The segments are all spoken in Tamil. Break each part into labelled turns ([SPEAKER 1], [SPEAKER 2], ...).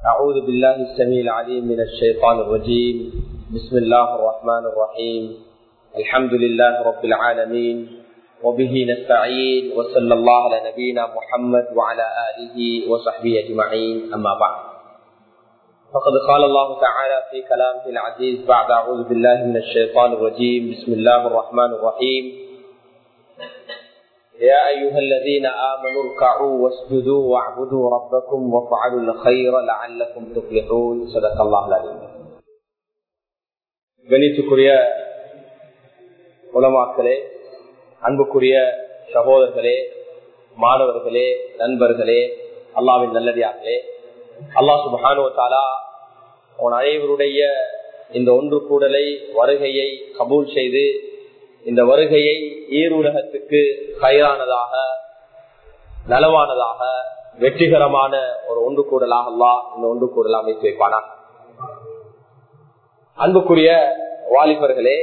[SPEAKER 1] أعوذ بالله السميع العليم من الشيطان الرجيم بسم الله الرحمن الرحيم الحمد لله رب العالمين وبه نستعين وصلى الله على نبينا محمد وعلى آله وصحبه أجمعين أما بعد فقد قال الله تعالى في كلامه العزيز بعد أعوذ بالله من الشيطان الرجيم بسم الله الرحمن الرحيم يا أيها الذين آمنوا اركعوا واسجدوا واعبدوا ربكم وافعلوا الخير لعلكم تفلحون صدق الله العظيم கணித்துக்குரிய உலமாக்களே அன்புக்குரிய சகோதரர்களே மாணவர்களே நண்பர்களே அல்லாவின் நல்லடியார்களே அல்லா சுபானுவத்தாலா உன் அனைவருடைய இந்த ஒன்று கூடலை வருகையை கபூல் செய்து இந்த வருகையை ஈருலகத்துக்கு கையானதாக நலவானதாக வெற்றிகரமான ஒரு ஒன்று கூடலாக அல்லா இந்த ஒன்று கூடல் அமைத்து வைப்பானா அன்புக்குரிய வாலிபர்களே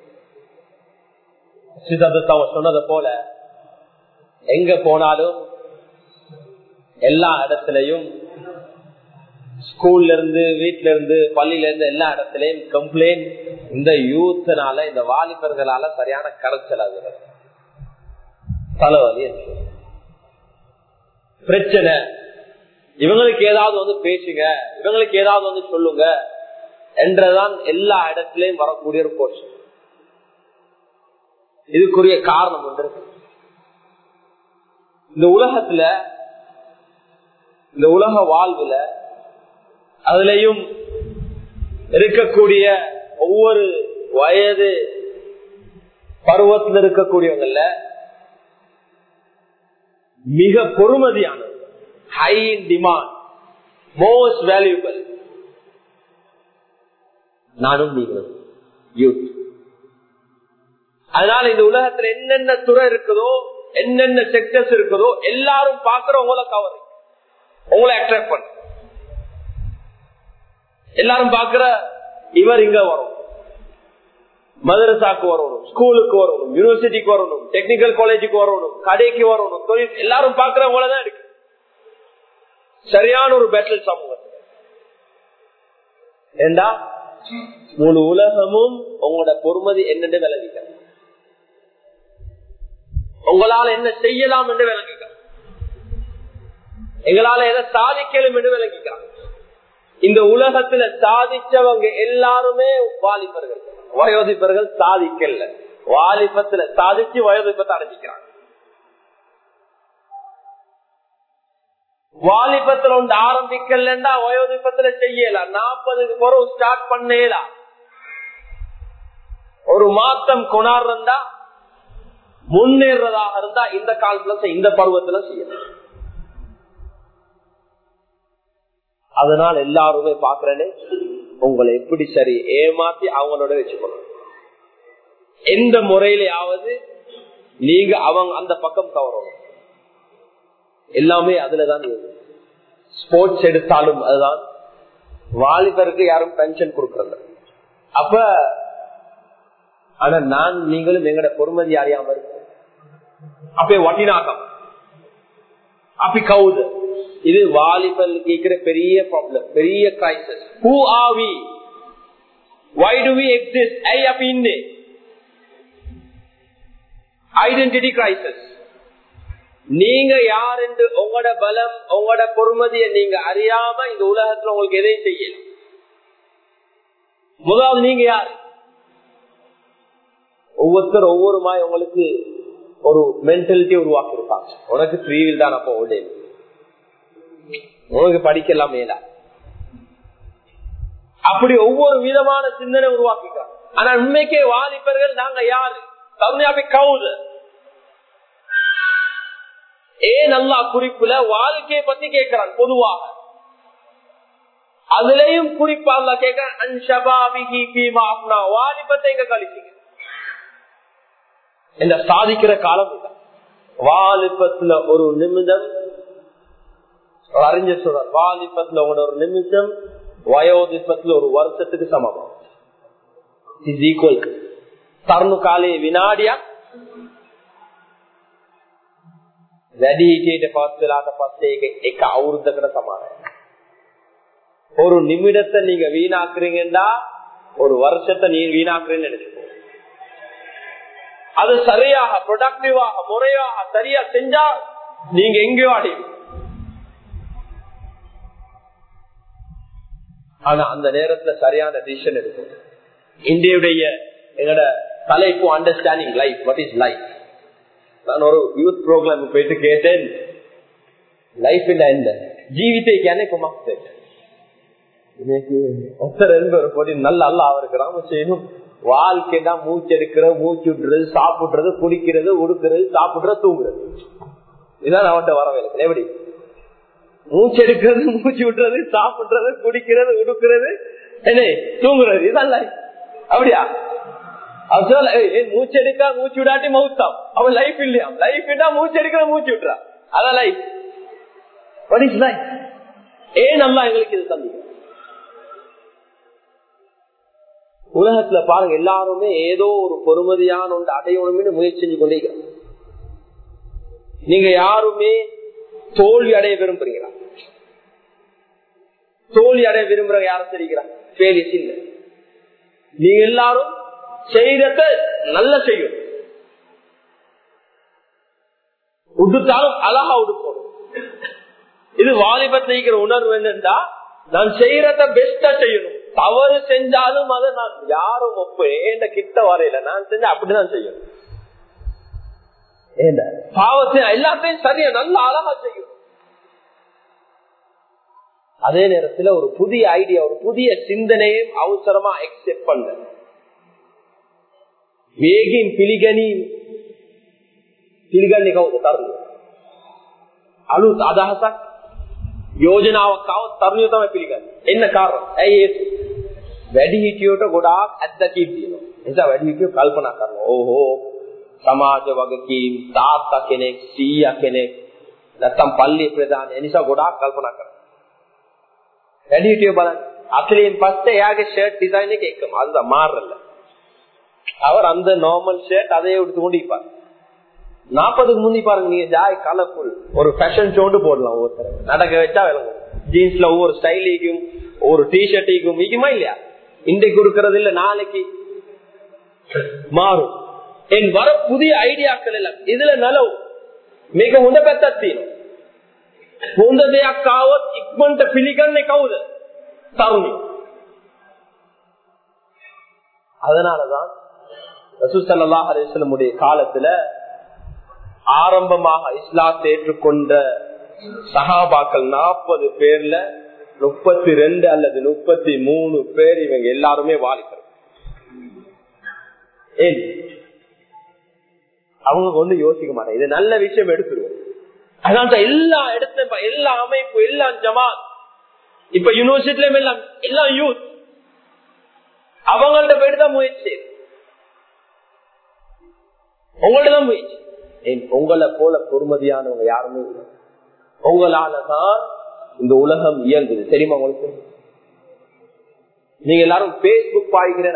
[SPEAKER 1] சிதத்தை சொன்னதை போல எங்க போனாலும் எல்லா இடத்திலையும் ஸ்கூல்ல இருந்து வீட்டுல இருந்து பள்ளியில இருந்து எல்லா இடத்துலயும் கம்ப்ளைண்ட் இந்த யூத்னால இந்த வாலிபர்களால சரியான கரைச்சல் ஆகுது தலைவலி பிரச்சனை இவங்களுக்கு ஏதாவது வந்து பேசுங்க இவங்களுக்கு ஏதாவது வந்து சொல்லுங்க என்றதான் எல்லா இடத்திலையும் வரக்கூடிய ஒரு கோஷம் இதுக்குரிய காரணம் ஒன்று இந்த உலகத்துல இந்த உலக வாழ்வுல அதுலயும் இருக்கக்கூடிய ஒவ்வொரு வயது பருவத்தில் இருக்கக்கூடியவங்கல்ல மிக பொறுமதியானது high in demand most valuable நானும் நீங்களும் யூத் அதனால இந்த உலகத்துல என்னென்ன துறை இருக்குதோ என்னென்ன செக்டர்ஸ் இருக்குதோ எல்லாரும் பாக்குற உங்களை கவர் உங்களை அட்ராக்ட் பண்ண எல்லாரும் பாக்குற இவர் இங்க வரும் மதரசாக்கு வரணும் ஸ்கூலுக்கு வரணும் யூனிவர்சிட்டிக்கு வரணும் டெக்னிக்கல் காலேஜுக்கு வரணும் கடைக்கு வரணும் தொழில் எல்லாரும் பாக்குறவங்களதான் இருக்கு சரியான ஒரு பேட்டல் சமூகம் ஏண்டா முழு உலகமும் உங்களோட பொறுமதி என்னென்று விளங்கிக்க உங்களால என்ன செய்யலாம் என்று விளங்கிக்க எங்களால எதை சாதிக்கலும் என்று விளங்கிக்கலாம் இந்த உலகத்துல சாதிச்சவங்க எல்லாருமே வாலிபர்கள் வயோதிப்பர்கள் சாதிக்கல வாலிபத்துல சாதிச்சு வயோதிப்பத்தை அடைஞ்சிக்கிறாங்க வாலிபத்துல ஒன்று ஆரம்பிக்கலன்னா வயோதிப்பத்துல செய்யலாம் நாற்பதுக்கு பிறகு ஸ்டார்ட் பண்ணலாம் ஒரு மாத்தம் கொண்டாடுறா முன்னேறதாக இருந்தா இந்த காலத்துல இந்த பருவத்துல செய்யலாம் அதனால் எல்லாருமே பாக்குறேனே உங்களை எப்படி சரி ஏமாத்தி அவங்களோட வச்சுக்கணும் எந்த முறையிலாவது நீங்க அவங்க அந்த பக்கம் கவரணும் எல்லாமே அதுலதான் ஸ்போர்ட்ஸ் எடுத்தாலும் அதுதான் வாலிபருக்கு யாரும் பென்ஷன் கொடுக்கறது அப்ப ஆனா நான் நீங்களும் எங்கட பொறுமதி அறியாம இருக்கு அப்ப வட்டினாக்கம் அப்படி கவுது இது வாலிபல் கேட்கிற பெரிய ப்ராப்ளம் பெரிய crisis who are we why do we exist I அப்படின்னு ஐடென்டிட்டி கிரைசஸ் நீங்க யார் என்று உங்களோட பலம் உங்களோட பொறுமதியை நீங்க அறியாம இந்த உலகத்துல உங்களுக்கு எதையும் செய்யலாம் முதல் நீங்க யாரு ஒவ்வொருத்தர் ஒவ்வொரு மாய் உங்களுக்கு ஒரு மென்டாலிட்டி உருவாக்கி இருப்பாங்க உனக்கு ஃப்ரீவில் தான் அப்போ ஓடே உனக்கு படிக்கலாம் மேலா அப்படி ஒவ்வொரு விதமான சிந்தனை உருவாக்கிக்கிறாங்க ஆனா உண்மைக்கே வாலிபர்கள் நாங்க யாரு கவுனியாபி கவுது ஏன் நல்லா குறிப்புல வாழ்க்கையை பத்தி கேட்கிறான் பொதுவாக அதுலயும் குறிப்பா அல்ல கேட்கிறான் வாலிபத்தை இங்க கழிச்சிங்க இந்த சாதிக்கிற காலம் இல்லை வாலிபத்துல ஒரு நிமிடம் அறிஞர் சொல்றார் வாலிபத்துல உங்களோட ஒரு நிமிஷம் வயோதிபத்துல ஒரு வருஷத்துக்கு சமம் இஸ் ஈக்குவல் තරුණු කාලයේ විනාඩියක් වැඩි හිටියට පස් වෙලාට පස්සේ ඒක එක අවුරුද්දකට සමානයි. ஒரு நிமிடத்தை நீங்க வீணாக்குறீங்கன்னா ஒரு வருஷத்தை நீ வீணாக்குறீங்கன்னு நினைச்சுக்கோ அது சரியாக ப்ரொடக்டிவாக முறையாக சரியா செஞ்சா நீங்க எங்கேயோ அடி ஆனா அந்த நேரத்துல சரியான டிசிஷன் எடுக்கும் இந்தியுடைய எங்களோட தலைப்பு understanding life what is life நான் ஒரு யூத் ப்ரோக்ராம் போயிட்டு கேட்டேன் லைஃப் என்ன ஜீவித்தை கேனே குமார் இன்னைக்கு ஒருத்தர் என்பவர் போட்டி நல்ல அல்ல அவருக்கு ராம செய்யணும் வாழ்க்கைனா மூச்சு எடுக்கிறது மூச்சு விடுறது சாப்பிடுறது குடிக்கிறது உடுக்கிறது சாப்பிடுறது தூங்குறது இதான் அவன்கிட்ட வரவேலை எப்படி மூச்சு எடுக்கிறது மூச்சு விடுறது சாப்பிடுறது குடிக்கிறது உடுக்கிறது என்ன தூங்குறது இதான் லைஃப் அப்படியா அவன் சொல்ல மூச்சு எடுக்க மூச்சு விடாட்டி மவுத்தாம் அவன் லைஃப் இல்லையா லைஃப் மூச்சு எடுக்கிற மூச்சு விட்டுறா அதான் லைஃப் வாட் இஸ் லைஃப் ஏன் நல்லா எங்களுக்கு இது தம்பி உலகத்துல பாருங்க எல்லாருமே ஏதோ ஒரு பொறுமதியான ஒன்று அடையணும்னு முயற்சி செஞ்சு கொண்டே நீங்க யாருமே தோல்வி அடைய விரும்புறீங்களா தோல்வி அடைய விரும்புற யாரும் தெரிகிறா ஃபெயிலியர்ஸ் இல்ல நீங்க எல்லாரும் செய்தத நல்ல செய்யும் உடுத்தாலும் அழகா உடுப்போம் இது வாலிபத்தை உணர்வு என்னன்னா நான் செய்யறத பெஸ்டா செய்யணும் தவறு செஞ்சாலும் அதை நான் யாரும் ஒப்பேன் கிட்ட வரையில நான் செஞ்ச அப்படிதான் செய்யணும் பாவத்தை எல்லாத்தையும் சரியா நல்ல அழகா செய்யும் அதே நேரத்தில் ஒரு புதிய ஐடியா ஒரு புதிய சிந்தனையும் அவசரமா எக்ஸெப்ட் பண்ண வேகின் පිළිගැනීම පිළිගන්නේ කවුද තරුණය අලුත් අදහසක් යෝජනාවක් ආව තරුණිය තමයි පිළිගන්නේ එන්න කාරණා ඇයි ඒක වැඩි හිටියට ගොඩාක් අත්දැකීම් තියෙනවා නිසා වැඩි හිටියෝ කල්පනා කරනවා ඕහෝ සමාජ වගකීම් තාත්තා කෙනෙක් සීයා කෙනෙක් නැත්තම් පල්ලි ප්‍රධාන ඒ නිසා ගොඩාක් කල්පනා කරනවා වැඩි හිටියෝ බලන්න අතලින් පස්සේ එයාගේ ෂර්ට් ඩිසයින් එක එකම அதுதான் மாறல அவர் அந்த நார்மல் ஷர்ட் அதே எடுத்து கொண்டு இருப்பார் நாற்பதுக்கு முந்தி பாருங்க நீங்க ஜாய் கலர்ஃபுல் ஒரு ஃபேஷன் ஷோண்டு போடலாம் ஒவ்வொருத்தர் நடக்க வச்சா விளங்கும் ஜீன்ஸ்ல ஒவ்வொரு ஸ்டைலிக்கும் ஒரு டிஷர்ட்டிக்கும் மிகுமா இல்லையா இன்றைக்கு கொடுக்கறது இல்ல நாளைக்கு மாறும் என் வர புதிய ஐடியாக்கள் எல்லாம் இதுல நலவு மிக හොඳ පැත්තක් තියෙනවා හොඳ දෙයක් ආවොත් ඉක්මනට පිළිගන්නේ කවුද තරුණි அதனாலதான் ரசூசல்லா அலிஸ்லமுடைய காலத்துல ஆரம்பமாக இஸ்லாத்தை ஏற்றுக்கொண்ட சஹாபாக்கள் நாற்பது பேர்ல முப்பத்தி ரெண்டு அல்லது முப்பத்தி மூணு பேர் இவங்க எல்லாருமே வாலிபர் ஏன் அவங்க வந்து யோசிக்க மாட்டாங்க இது நல்ல விஷயம் எடுத்துருவோம் அதனால எல்லா இடத்த எல்லா அமைப்பு எல்லா ஜமாத் இப்ப யூனிவர்சிட்டிலும் எல்லாம் எல்லாம் யூத் அவங்கள்ட்ட போயிட்டு தான் முயற்சி உங்கள்ட்ட தான் முயற்சி உங்களை போல பொறுமதியானவங்க யாருமே இல்லை உங்களாலதான் இந்த உலகம் இயங்குது தெரியுமா உங்களுக்கு நீங்க எல்லாரும் பேஸ்புக் பாய்கிற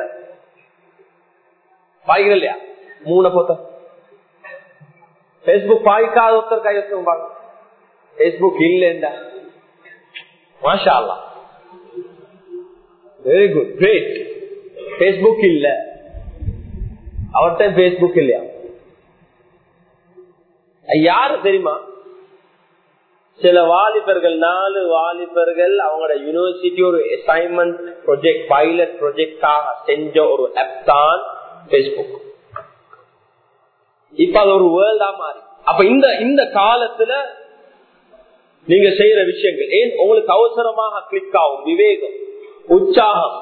[SPEAKER 1] பாய்கிற இல்லையா மூணு போத்த பேஸ்புக் பாய்க்காத ஒருத்தர் கை வச்சு பாருங்க பேஸ்புக் இல்லைண்டா மாஷா அல்லா வெரி குட் கிரேட் பேஸ்புக் இல்ல அவர்கிட்ட பேஸ்புக் இல்லையா யாரு தெரியுமா சில வாலிபர்கள் நாலு வாலிபர்கள் அவங்களோட யூனிவர்சிட்டி ஒரு அசைன்மெண்ட் ப்ரொஜெக்ட் பைலட் ப்ரொஜெக்டாக செஞ்ச ஒரு ஆப் தான் பேஸ்புக் இப்ப அது ஒரு வேர்ல்டா மாறி அப்ப இந்த இந்த காலத்துல நீங்க செய்யற விஷயங்கள் ஏன் உங்களுக்கு அவசரமாக கிளிக் ஆகும் விவேகம் உற்சாகம்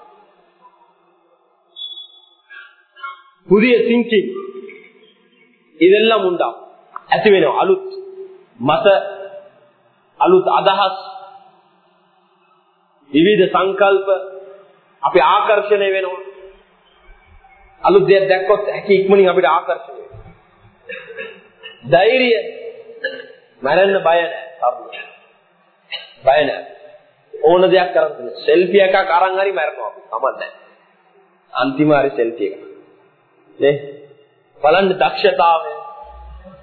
[SPEAKER 1] புதிய திங்கிங் இதெல்லாம் உண்டாம் ඇති වෙනවා අලුත් මත අලුත් අදහස් විවිධ සංකල්ප අපි ආකර්ෂණය වෙනවා අලුත් දෙයක් දැක්කොත් හැකි ඉක්මනින් අපිට ආකර්ෂණය ධෛර්යය මරන්න බය නැහැ බය නැහැ ඕන දෙයක් කරන්න සෙල්ෆි එකක් අරන් හරි මරනවා අපි කමන්නේ අන්තිම හරි සෙල්ෆි එක නේ බලන්න දක්ෂතාවය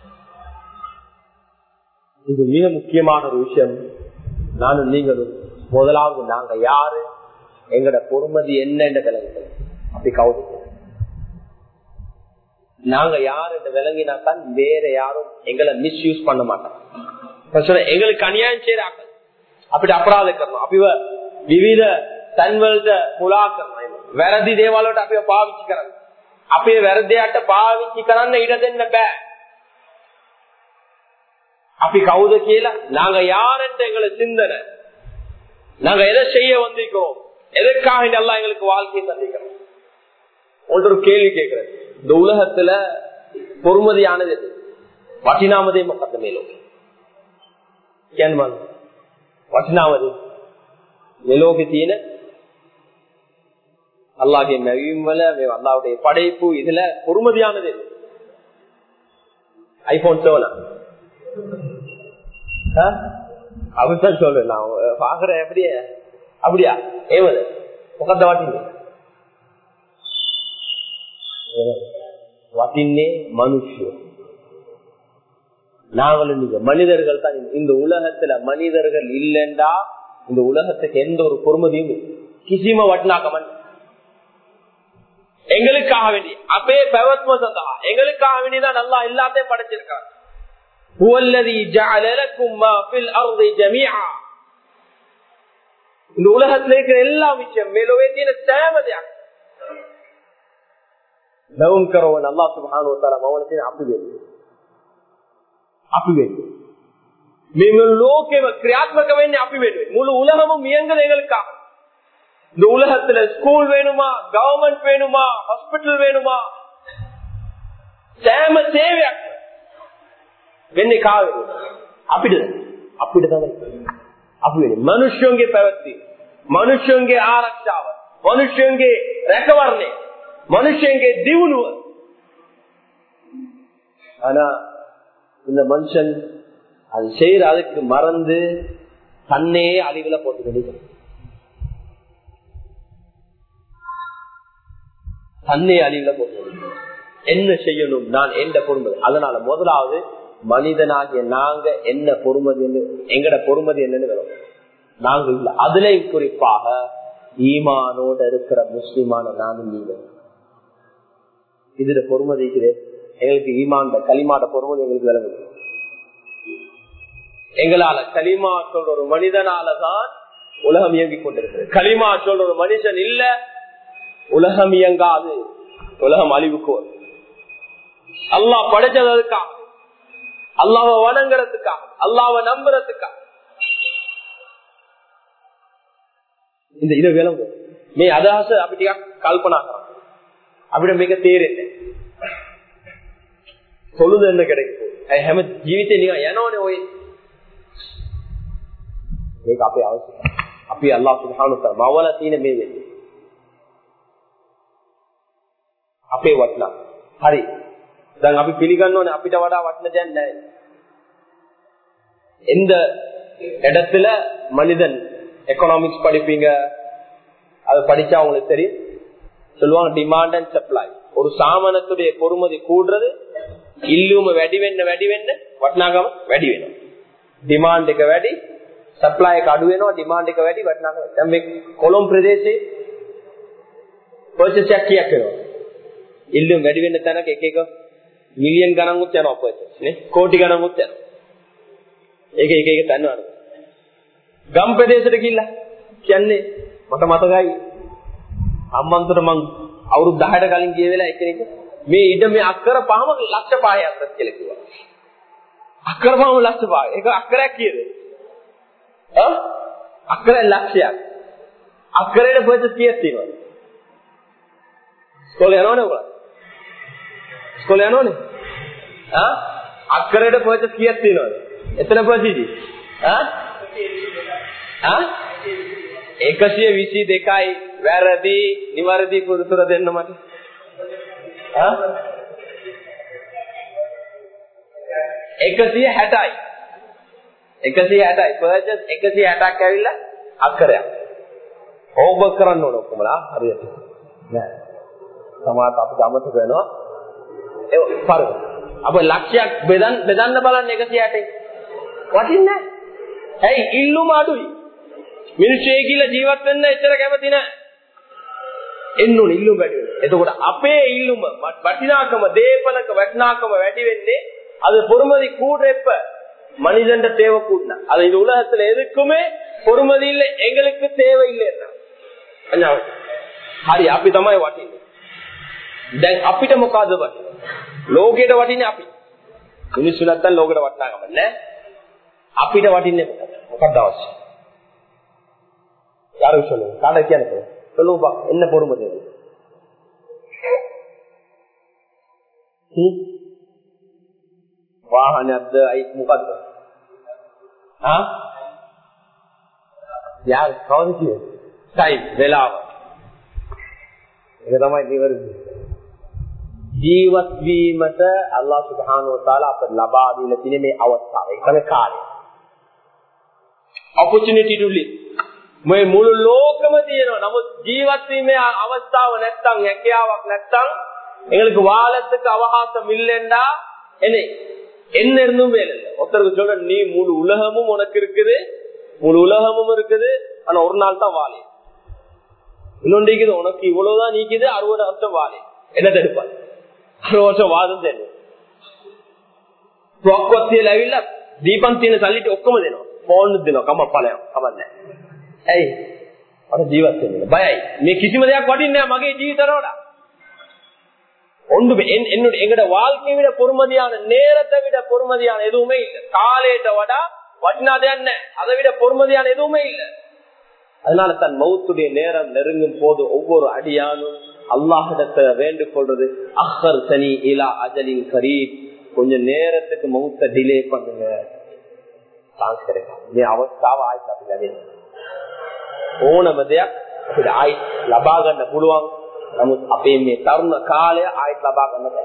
[SPEAKER 1] இது மிக முக்கியமான ஒரு விஷயம் நானும் நீங்களும் முதலாவது நாங்க யாரு எங்கட பொறுமதி என்னென்ற விளங்குது அப்படி கவுது நாங்க யார் என்று விளங்கினாத்தான் வேற யாரும் எங்களை மிஸ்யூஸ் பண்ண மாட்டோம் எங்களுக்கு அநியாயம் செய்யறாங்க அப்படி அபராத කරනවා අපිව විවිධ තන්වලට මුලා කරනවා වැරදි දේවල් වලට අපිව පාවිච්චි කරනවා අපේ වැරදයට පාවිච්චි කරන්න ඉඩ දෙන්න බෑ අපි කවුද කියලා நாங்க யாருன்னு எங்களை சிந்தனை நாங்க எதை செய்ய வந்திருக்கிறோம் எதற்காக எல்லாம் எங்களுக்கு வாழ்க்கையை தந்திருக்கிறோம் ஒன்று கேள்வி கேட்கிறேன் இந்த உலகத்துல பொறுமதியானது எது වටිනාමදේ මොකක්ද මේ ලෝකේ කියන්න මම වටිනාමද මේ ලෝකේ තියෙන අල්ලාහගේ නැවීම් වල මේ අල්ලාහගේ படைப்பு இதுல பொறுமதியானது எது ஐபோன் 7 அப்படித்தான் சொல்றேன் நான் பாக்குறேன் அப்படியே அப்படியா ஏவது මොකක්ද වටින්නේ வட்டின்னே மனுஷன் நாங்களும் நீங்க மனிதர்கள் தான் இந்த உலகத்துல மனிதர்கள் இல்லைண்டா இந்த உலகத்துக்கு எந்த ஒரு பொறுமதியும் கிசிம வட்டினாக்கமன் எங்களுக்காக வேண்டி அப்பே பெவத்ம சந்தா எங்களுக்காக வேண்டிதான் நல்லா எல்லாத்தையும் படைச்சிருக்காங்க இந்த உலகத்துல இருக்கிற எல்லா விஷயம் மேலோவே தேமதையாக ලවුන් කරවන අල්ලා සුබ්හානහු වතාලා මවල තියෙන අපි වෙන්නේ. අපි වෙන්නේ. මේ මුළු ලෝකෙම ක්‍රියාත්මක වෙන්නේ අපි වෙන්නේ. මුළු உலகமும் இயங்குது எங்களுக்காக. இந்த உலகத்துல ஸ்கூல் வேணுமா கவர்மெண்ட் வேணுமா ஹாஸ்பிட்டல் வேணுமா සෑම සේවයක් වෙන්නේ කාගෙද? අපිට. අපිට තමයි. අපි වෙන්නේ. මිනිස්සුන්ගේ පැවැත්ම, මිනිස්සුන්ගේ ආරක්ෂාව, මිනිස්සුන්ගේ රැකවරණය மனுஷங்க திவுனுவ ஆனா இந்த மனுஷன் அது செய்யற அதுக்கு மறந்து தன்னே அழிவுல போட்டு கிடைக்கும் தன்னை அழிவுல போட்டு என்ன செய்யணும் நான் எந்த பொறுமதி அதனால முதலாவது மனிதனாகிய நாங்க என்ன பொறுமதி எங்கட பொறுமதி என்னன்னு வரும் நாங்க இல்ல அதுலயும் குறிப்பாக ஈமானோட இருக்கிற முஸ்லிமான நானும் நீங்க இதுல பொறுமதிக்குது எங்களுக்கு ஈமாண்ட களிமாட பொறுமதி எங்களுக்கு விளங்குது எங்களால களிமா சொல்ற ஒரு மனிதனாலதான் உலகம் இயங்கிக் கொண்டிருக்கிறது களிமா சொல்ற ஒரு மனுஷன் இல்ல உலகம் இயங்காது உலகம் அழிவுக்கு வரும் அல்லாஹ் படைச்சதற்காக அல்லாஹ வணங்குறதுக்காக அல்லாஹ நம்புறதுக்காக இந்த இதை விளங்கு நீ அதாச அப்படியா கல்பனா අපිට මේක තේරෙන්නේ කොළුද එන්න கிடைக்கும் හැම ජීවිතේ නිකන් යනවනේ ඔය මේක අපේ අවශ්‍යයි අපි අල්ලාහ් සුබ්හානහු තාලා මවල තියෙන මේ වෙන්නේ අපේ වටලා හරි දැන් අපි පිළිගන්න ඕනේ අපිට වඩා වටින දෙයක් නැහැ எந்த இடத்துல மனிதன் எக்கனாமிக்ஸ் படிப்பீங்க அது படிச்சா உங்களுக்கு தெரியும் சொல்லுவாங்க டிமாண்ட் அண்ட் சப்ளை ஒரு சாமானத்துடைய பொறுமதி கூடுறது இல்லுම වැඩි වෙන්න වැඩි වෙන්න වටිනාකම වැඩි වෙනවා ඩිමාන්ඩ් එක වැඩි සප්ලයි එක අඩු වෙනවා ඩිමාන්ඩ් එක වැඩි වටිනාකම දැන් මේ කොළඹ ප්‍රදේශයේ පර්චේස් එකක් කීයක් වෙනවද ඉල්ලුම වැඩි වෙන්න තැනක එක එක මිලියන් ගණන් උත් යනවා පර්චේස් නේ කෝටි ගණන් උත් යනවා ඒක එක එක තැන් වල ගම් ප්‍රදේශයට ගිහිල්ලා කියන්නේ මට මතකයි අම්මන්තර මං අවුරුදු 10කට කලින් ගිය වෙලාව එක්කෙනෙක් මේ ඉඩ මේ අක්කර පහම ලක්ෂ 5ක් අත්ත කියලා කිව්වා. අක්කර පහම ලක්ෂ 5. ඒක අක්කරයක් කීයද? ආ? අක්කර ලක්ෂයක්. අක්කරේට පර්චේස් කීයක් තියෙනවද? ස්කෝලේ යනවනේ ඔයගොල්ලෝ. ස්කෝලේ යනවනේ? ආ? අක්කරේට පර්චේස් කීයක් තියෙනවද? එතන පර්චේස් ආ? ආ? 122යි වැරදි නිවැරදි පුරුතර දෙන්න මට එකසිය හැටයි එකසිය හැටයි පර්චස් එකසිය හැටක් ඇවිල්ලා අක්කරයක් ඕබ කරන්න ඕන ඔක්කොමලා හරියට නෑ සමාත අපිට අමතක වෙනවා ඒ පරිද අප ලක්ෂයක් බෙදන්න බෙදන්න බලන්න එකසිය හැටයි වටින්නේ ඇයි ඉල්ලුම අඩුයි මිනිස්සෙ කියලා ජීවත් වෙන්න එච්චර කැමති නෑ. එන්නු ඉල්ලුම් වැඩි වෙනවා. එතකොට අපේ ඉල්ලුම වටිනාකම දේපලක වටිනාකම වැඩි වෙන්නේ அது பொறுமதி கூடுறப்ப மனிதன் தேவை கூட்டினா அது இந்த உலகத்துல எதுக்குமே பொறுமதி இல்லை எங்களுக்கு தேவை இல்லை හරි අපි තමයි වටින්නේ. දැන් අපිට මොකද වටින්නේ? ලෝකයට වටින්නේ අපි. මිනිස්සු නැත්තම් ලෝකෙට වටිනාකම නැහැ. අපිට වටින්නේ මොකද? මොකක්ද අවශ්‍ය? யாரும் சொல்லுங்க காடை කියන්නේ சொல்லுங்க என்ன பொறுமதி அது වාහනයක්ද අයි මොකද්ද? ආ? යාර කවුද කියේ? ටයිම් වෙලාව. ඒක තමයි නිවැරදි. ජීවත් වීමට අල්ලාහ් සුබ්හානහු වතාලා අපට ලබා දීලා තියෙන මේ අවස්ථාව. ඒ තමයි කාලය. opportunity to live. මේ මුළු ලෝකෙම තියෙනවා. නමුත් ජීවත් වීමේ අවස්ථාව නැත්තම් හැකියාවක් නැත්තම් எங்களுக்கு வாழத்துக்கு அவகாசம் இல்லைண்டா என்ன என்ன இருந்தும் வேலை இல்லை ஒருத்தருக்கு சொல்ற நீ முழு உலகமும் உனக்கு இருக்குது முழு உலகமும் இருக்குது ஆனா ஒரு நாள் தான் வாழை இன்னொன்று இருக்குது உனக்கு இவ்வளவுதான் நீக்குது அறுபது வருஷம் வாழை என்ன தடுப்பார் அறுபது வருஷம் வாதம் தெரியும் ප්‍රොක්වත්තිය ලැවිල්ල දීපන් තියෙන සල්ලිට ඔක්කොම දෙනවා ෆෝන් දෙනවා කම ඵලයක් කමන්නේ ඇයි අර ජීවත් වෙන්න බයයි මේ කිසිම දෙයක් වටින්නේ නැහැ මගේ ජීවිතේට වඩා ஒன்று என்னுடைய எங்கட வாழ்க்கையை விட பொறுமதியான நேரத்தை விட பொறுமதியான எதுவுமே இல்லை காலேட்ட வடா வட்டினாதே என்ன அதை விட பொறுமதியான எதுவுமே இல்லை அதனால தன் மௌத்துடைய நேரம் நெருங்கும் போது ஒவ்வொரு அடியானும் அல்லாஹிடத்தை வேண்டுக் கொள்றது அஹர் சனி இலா அஜலின் கரீப் கொஞ்சம் நேரத்துக்கு மௌத்த டிலே பண்ணுங்க சான்ஸ் கிடைக்கும் මේ අවස්ථාව ආයෙත් අපි ලැබෙනවා ඕනම දෙයක් අපිට ආයෙත් ලබා ගන්න පුළුවන් නමුත් අපේ මේ තරුණ කාලය ආයෙත් ලබා ගන්න බෑ.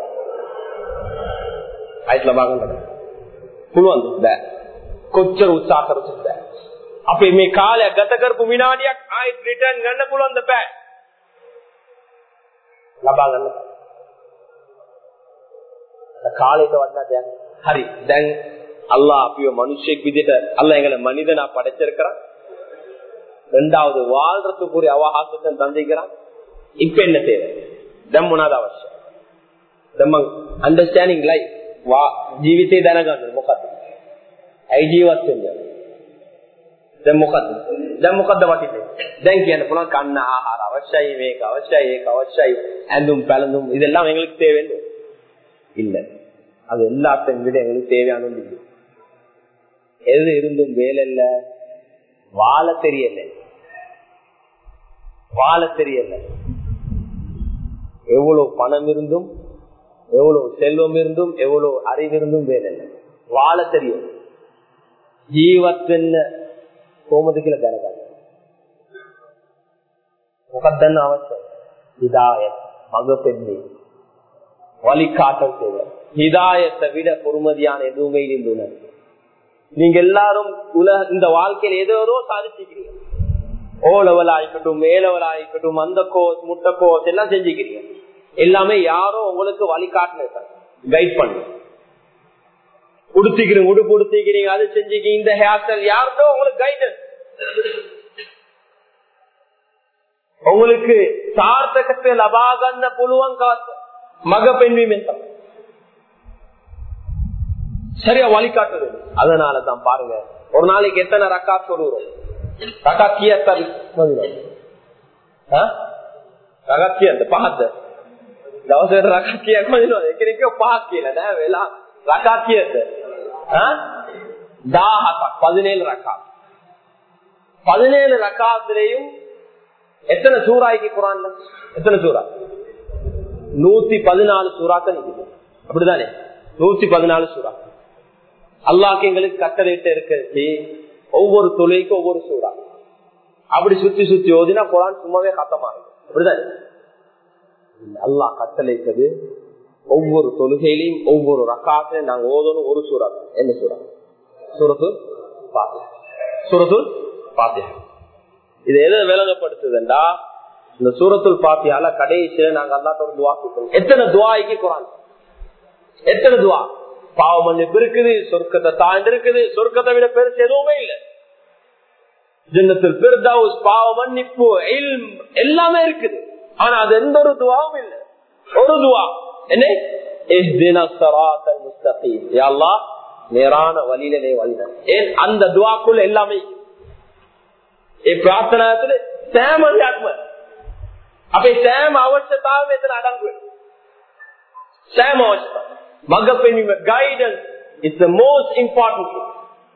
[SPEAKER 1] ආයෙත් ලබා ගන්න බෑ. පුළුවන්ද? බෑ. කොච්චර උත්සාහ කරත් බෑ. අපේ මේ කාලය ගත කරපු විනාඩියක් ආයෙත් රිටර්න් ගන්න පුළුවන්ද බෑ. ලබා ගන්න බෑ. කාලයට වඩා දැන් හරි දැන් அல்லாஹ் අපිව මිනිස්සෙක් විදිහට அல்லாஹ் எங்களை மனிதனா படைச்சிருக்கிறான் ரெண்டாவது வாழ்றதுக்குரிய அவகாசத்தை தந்திக்கிறான் இப்ப என்ன தேவை දැන් මොනවාද අවශ්‍ය දැන් මං අන්ඩර්ස්ටෑන්ඩින් ලයිෆ් වා ජීවිතේ දැනගන්න මොකද්ද ඇයි ජීවත් වෙන්නේ දැන් මොකද්ද දැන් මොකද්ද වටින්නේ දැන් කියන්න පුළුවන් කන්න ආහාර අවශ්‍යයි මේක අවශ්‍යයි ඒක අවශ්‍යයි ඇඳුම් පැළඳුம் இதெல்லாம் எங்களுக்கு தேவைன்னு இல்ல அது எல்லாத்தையும் விட எங்களுக்கு தேவையானது இல்லை எது இருந்தும் வேலை இல்ல வாழ தெரியல வாழ தெரியல எவ்வளவு பணம் இருந்தும் எவ்வளவு செல்வம் இருந்தும் எவ்வளவு அறிவு இருந்தும் வேலை இல்லை வாழ தெரியும் ජීවත් කොහොමද කියලා දැනගන්න. මොකක්ද දන්න අවශ්‍යයි? හිදායත් මඟ පෙන්වීම. வழிகாட்டல் தேவை ஹிதாயத்தை விட பொறுமதியான எதுவுமே இல்லை நீங்க எல்லாரும் உலக இந்த வாழ்க்கையில ஏதோ ஏதோ சாதிச்சிருக்கிறீங்க ஓ லெவல் ஆயிக்கட்டும் மே லெவல் ஆயிக்கட்டும் அந்த கோர்ஸ் முட்டை கோர்ஸ் எல்லாம் செஞ்சுக்கிறீங்க எல்லாமே யாரோ உங்களுக்கு வழிகாட்டின கைட் பண்ணு உடுத்திக்கிறீங்க உடுப்பு உடுத்திக்கிறீங்க அது செஞ்சுக்கிறீங்க இந்த ஹேர் ஸ்டைல் யாருக்கோ உங்களுக்கு கைடன்ஸ் உங்களுக்கு சார்த்தகத்தை லபாகන්න පුළුවන් කාත් මග පෙන්වීමෙන් තමයි சரியா வழிகாட்டுது அதனால தான் பாருங்க ஒரு நாளைக்கு எத்தனை ரக்காத் சொல்லுறோம் ரக்காத் கியத்தல் රගත් කියන්න පහක්ද දවසට රකත් කියන්න මදිනවා එකනෙක පහක් කියලා නෑ වෙලා රකත් කියද දාහතක් பதினேழு ரக்கா பதினேழு ரக்காத்திலையும் எத்தனை சூறாய்க்கு குரான்ல எத்தனை சூறா நூத்தி பதினாலு சூறாக்கள் இருக்குது அப்படிதானே நூத்தி பதினாலு சூறா அல்லாக்கு எங்களுக்கு கட்டளையிட்டு இருக்கிறது ஒவ்வொரு தொழிலுக்கும் ஒவ்வொரு சூறா அப்படி சுத்தி சுத்தி ஓதினா குரான் சும்மாவே கத்தமாகும் அப்படிதானே அல்லாஹ் கட்டளைத்தது ஒவ்வொரு தொழுகையிலையும் ஒவ்வொரு ரக்காத்திலையும் நாங்க ஓதணும் ஒரு சூறா என்ன சூறா சூரத்து பாத்தியா சூரத்து பாத்தியா இது எதை விளங்கப்படுத்துதுண்டா இந்த சூரத்துல் பாத்தியால கடைசியில நாங்க அல்லாத்தோட துவா கேட்கணும் எத்தனை துவாய்க்கு குரான் எத்தனை துவா பாவ மன்னிப்பு இருக்குது சொர்க்கத்தை தாண்டி இருக்குது சொர்க்கத்தை விட பெருசு எதுவுமே இல்லை ஜன்னத்தில் பிர்தவுஸ் பாவ மன்னிப்பு இல்ம் எல்லாமே இருக்குது ஆனா அது எந்த ஒரு துவாவும் இல்லை ஒரு துவா என்ன இஹ்தினா ஸிராத்தல் முஸ்தகீம் யா அல்லாஹ் நேரான வழியிலே வழிதான் ஏன் அந்த துவாக்குள்ள எல்லாமே ඒ ප්‍රාර්ථනාතුල සෑම දෙයක්ම අපේ සෑම අවශ්‍යතාව මෙතන අඩංගු වෙනවා. සෑම අවශ්‍යතාව. මඟ පෙන්වීම guidance is the most important thing.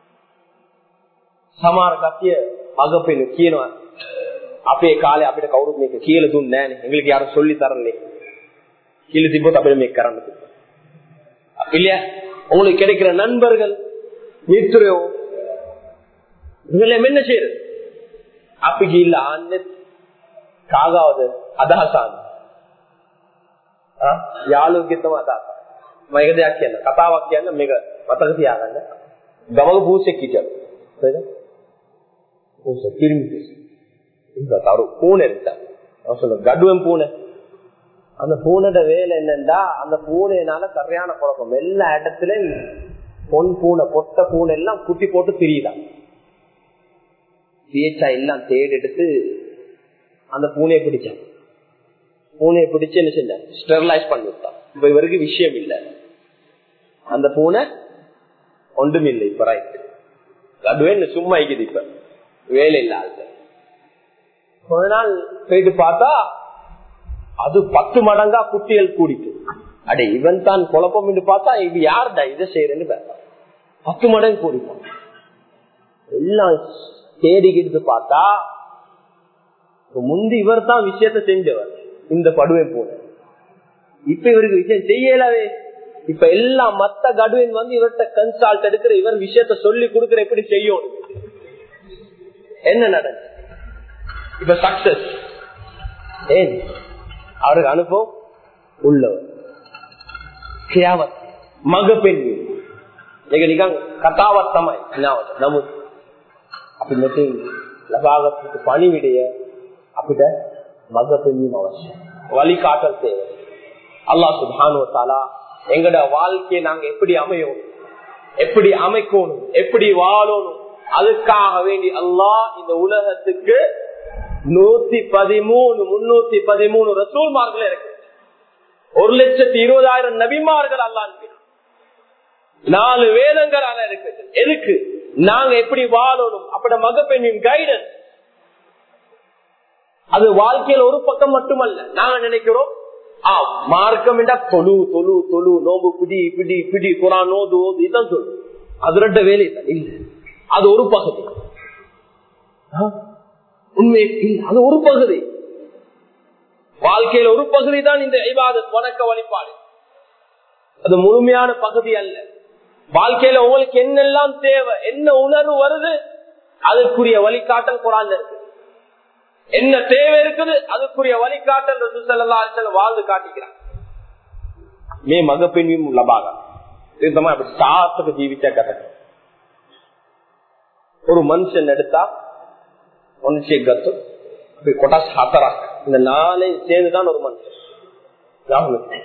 [SPEAKER 1] සමහර කතිය මඟ පෙන්ව කියනවා අපේ කාලේ අපිට කවුරුත් මේක කියලා දුන්නේ නැහැ නේ. එங்களுக்கு யாரும் சொல்லி தரல. කියලා තිබ්බොත් අපිට මේක කරන්න තිබ්බා. இல்லையா உங்களுக்கு கிடைக்கிற நண்பர்கள் மித்ரோ இவங்களை என்ன செய்யறது අපි ගිල්ල ආන්නෙත් කාගාවද අදහසන්න යාලුගෙතම අදහස මම එක දෙයක් කියන්න කතාවක් කියන්න මේක මතක තියාගන්න ගමක පූසෙක් හිටියලු හරිද පූස පිරිමි පූස இந்த தரு பூனை இருக்கா அவன் சொல்ல கடுவன் பூனை அந்த பூனோட வேலை என்னண்டா அந்த பூனைனால சரியான குழப்பம் எல்லா இடத்துலயும் பொன் பூனை பொட்ட பூனை எல்லாம் குட்டி போட்டு திரியுதான் சிஹெச்ஐ எல்லாம் தேடி எடுத்து அந்த பூனையை பிடிச்சான் பூனையை பிடிச்சு என்ன செஞ்சான் ஸ்டெர்லைஸ் பண்ணி விட்டான் இப்ப இவருக்கு விஷயம் இல்ல அந்த பூனை ஒன்றும் இல்லை இப்ப ரைட் அதுவே சும்மா இருக்குது இப்ப வேலை இல்லாத கொஞ்ச நாள் போயிட்டு பார்த்தா அது பத்து மடங்கா குட்டிகள் கூடிட்டு அடே இவன் தான் குழப்பம் என்று பார்த்தா இது யார்டா இதை செய்யறேன்னு பார்த்தா பத்து மடங்கு கூடிப்பான் எல்லாம் தேடிக்கிட்டு பார்த்தா முந்தி இவர் தான் விஷயத்த செஞ்சவர் இந்த படுவை போல இப்ப இவருக்கு விஷயம் செய்யலவே இப்ப எல்லா மத்த கடுவின் வந்து இவர்கிட்ட கன்சால்ட் எடுக்கிற இவர் விஷயத்த சொல்லி கொடுக்கிற எப்படி செய்யும் என்ன நடந்து இப்ப சக்சஸ் ஏன் அவருக்கு அனுபவம் உள்ளவர் கியாமத் மக பெண் මේක නිකන් කතාවක් තමයි නැවත නමුත් අපි මෙතෙන් ලබාගත් පණිවිඩය අපිට මඟ පෙන්වීම අවශ්‍යයි. வழிகாட்டல் தேவை அல்லாஹ் சுபானு தாலா எங்கட வாழ்க்கையை நாங்க எப்படி அமையும் எப்படி அமைக்கணும் எப்படி வாழணும் அதுக்காக வேண்டி அல்லாஹ் இந்த உலகத்துக்கு நூத்தி பதிமூணு முன்னூத்தி பதிமூணு ரசூல்மார்கள் இருக்கு ஒரு லட்சத்தி இருபதாயிரம் நபிமார்கள் அல்லாஹ் நாலு வேதங்கள் அல்ல இருக்குது எதுக்கு நாங்க எப்படி வாழணும் அப்பட மகப்பெண்ணின் கைடன்ஸ் அது வாழ்க்கையில் ஒரு பக்கம் மட்டுமல்ல நாங்க நினைக்கிறோம் ஆ மார்க்கம் என்றா தொழு தொழு தொழு நோம்பு பிடி பிடி பிடி குரான் நோது ஓது இதுதான் சொல்லு அது ரெட்ட வேலை தான் இல்ல அது ஒரு பகுதி உண்மை இல்ல அது ஒரு பகுதி வாழ்க்கையில் ஒரு பகுதி தான் இந்த ஐபாதத் வணக்க வழிபாடு அது முழுமையான பகுதி அல்ல வாழ்க்கையில உங்களுக்கு என்னெல்லாம் தேவை என்ன உணர்வு வருது அதுக்குரிய வழிகாட்டல் குரான் இருக்கு என்ன தேவை இருக்குது அதுக்குரிய வழிகாட்டல் வாழ்ந்து காட்டிக்கிறான் மே மகப்பெண்மையும் லபாக தீர்த்தமா அப்படி சாத்துக்கு ஜீவிச்சா கதை ஒரு மனுஷன் எடுத்தா மனுஷ கத்து அப்படி கொட்டாஸ் ஹத்தரா இந்த நாளை சேர்ந்துதான் ஒரு மனுஷன்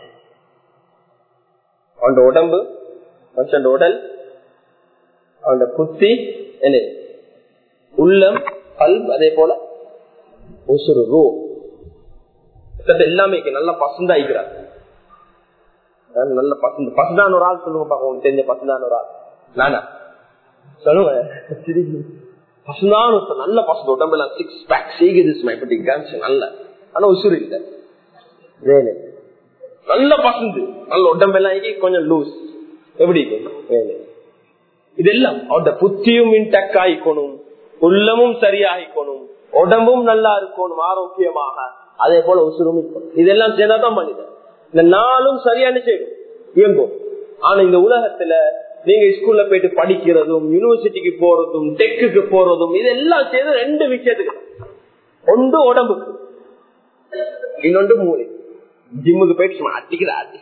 [SPEAKER 1] அவன் உடம்பு மனுஷன் உடல் அவன் புத்தி என்ன உள்ளம் பல் அதே போல உசுறு ரூ எல்லாமே நல்லா பசுந்தாய்க்கிறார் நல்ல பசந்த பசுதான் ஒரு ஆள் சொல்லுங்க பாக்க உங்களுக்கு தெரிஞ்ச பசுதான் ஒரு ஆள் நானா சொல்லுவேன் பசுதான் நல்ல பசு உடம்புல சிக்ஸ் பேக் சீகுது நல்ல ஆனா உசுறு இல்லை வேலை நல்ல பசந்து நல்ல உடம்பெல்லாம் கொஞ்சம் லூஸ் எப்படி வேலை இதெல்லாம் அவட புத்தியும் இன்டெக்ட் ஆயிக்கணும் உள்ளமும் சரியாகிக்கணும் உடம்பும் நல்லா இருக்கணும் ஆரோக்கியமாக அதே போல உசுரும் இருக்கணும் இதெல்லாம் சேர்ந்தாதான் மனிதன் இந்த நாளும் சரியான செய்யும் இயங்கும் ஆனா இந்த உலகத்துல நீங்க ஸ்கூல்ல போயிட்டு படிக்கிறதும் யூனிவர்சிட்டிக்கு போறதும் டெக்குக்கு போறதும் இதெல்லாம் சேர்ந்து ரெண்டு விஷயத்துக்கு ஒன்று உடம்புக்கு இன்னொன்று மூளை ஜிம்முக்கு போயிட்டு சும்மா அட்டிக்கிறாரு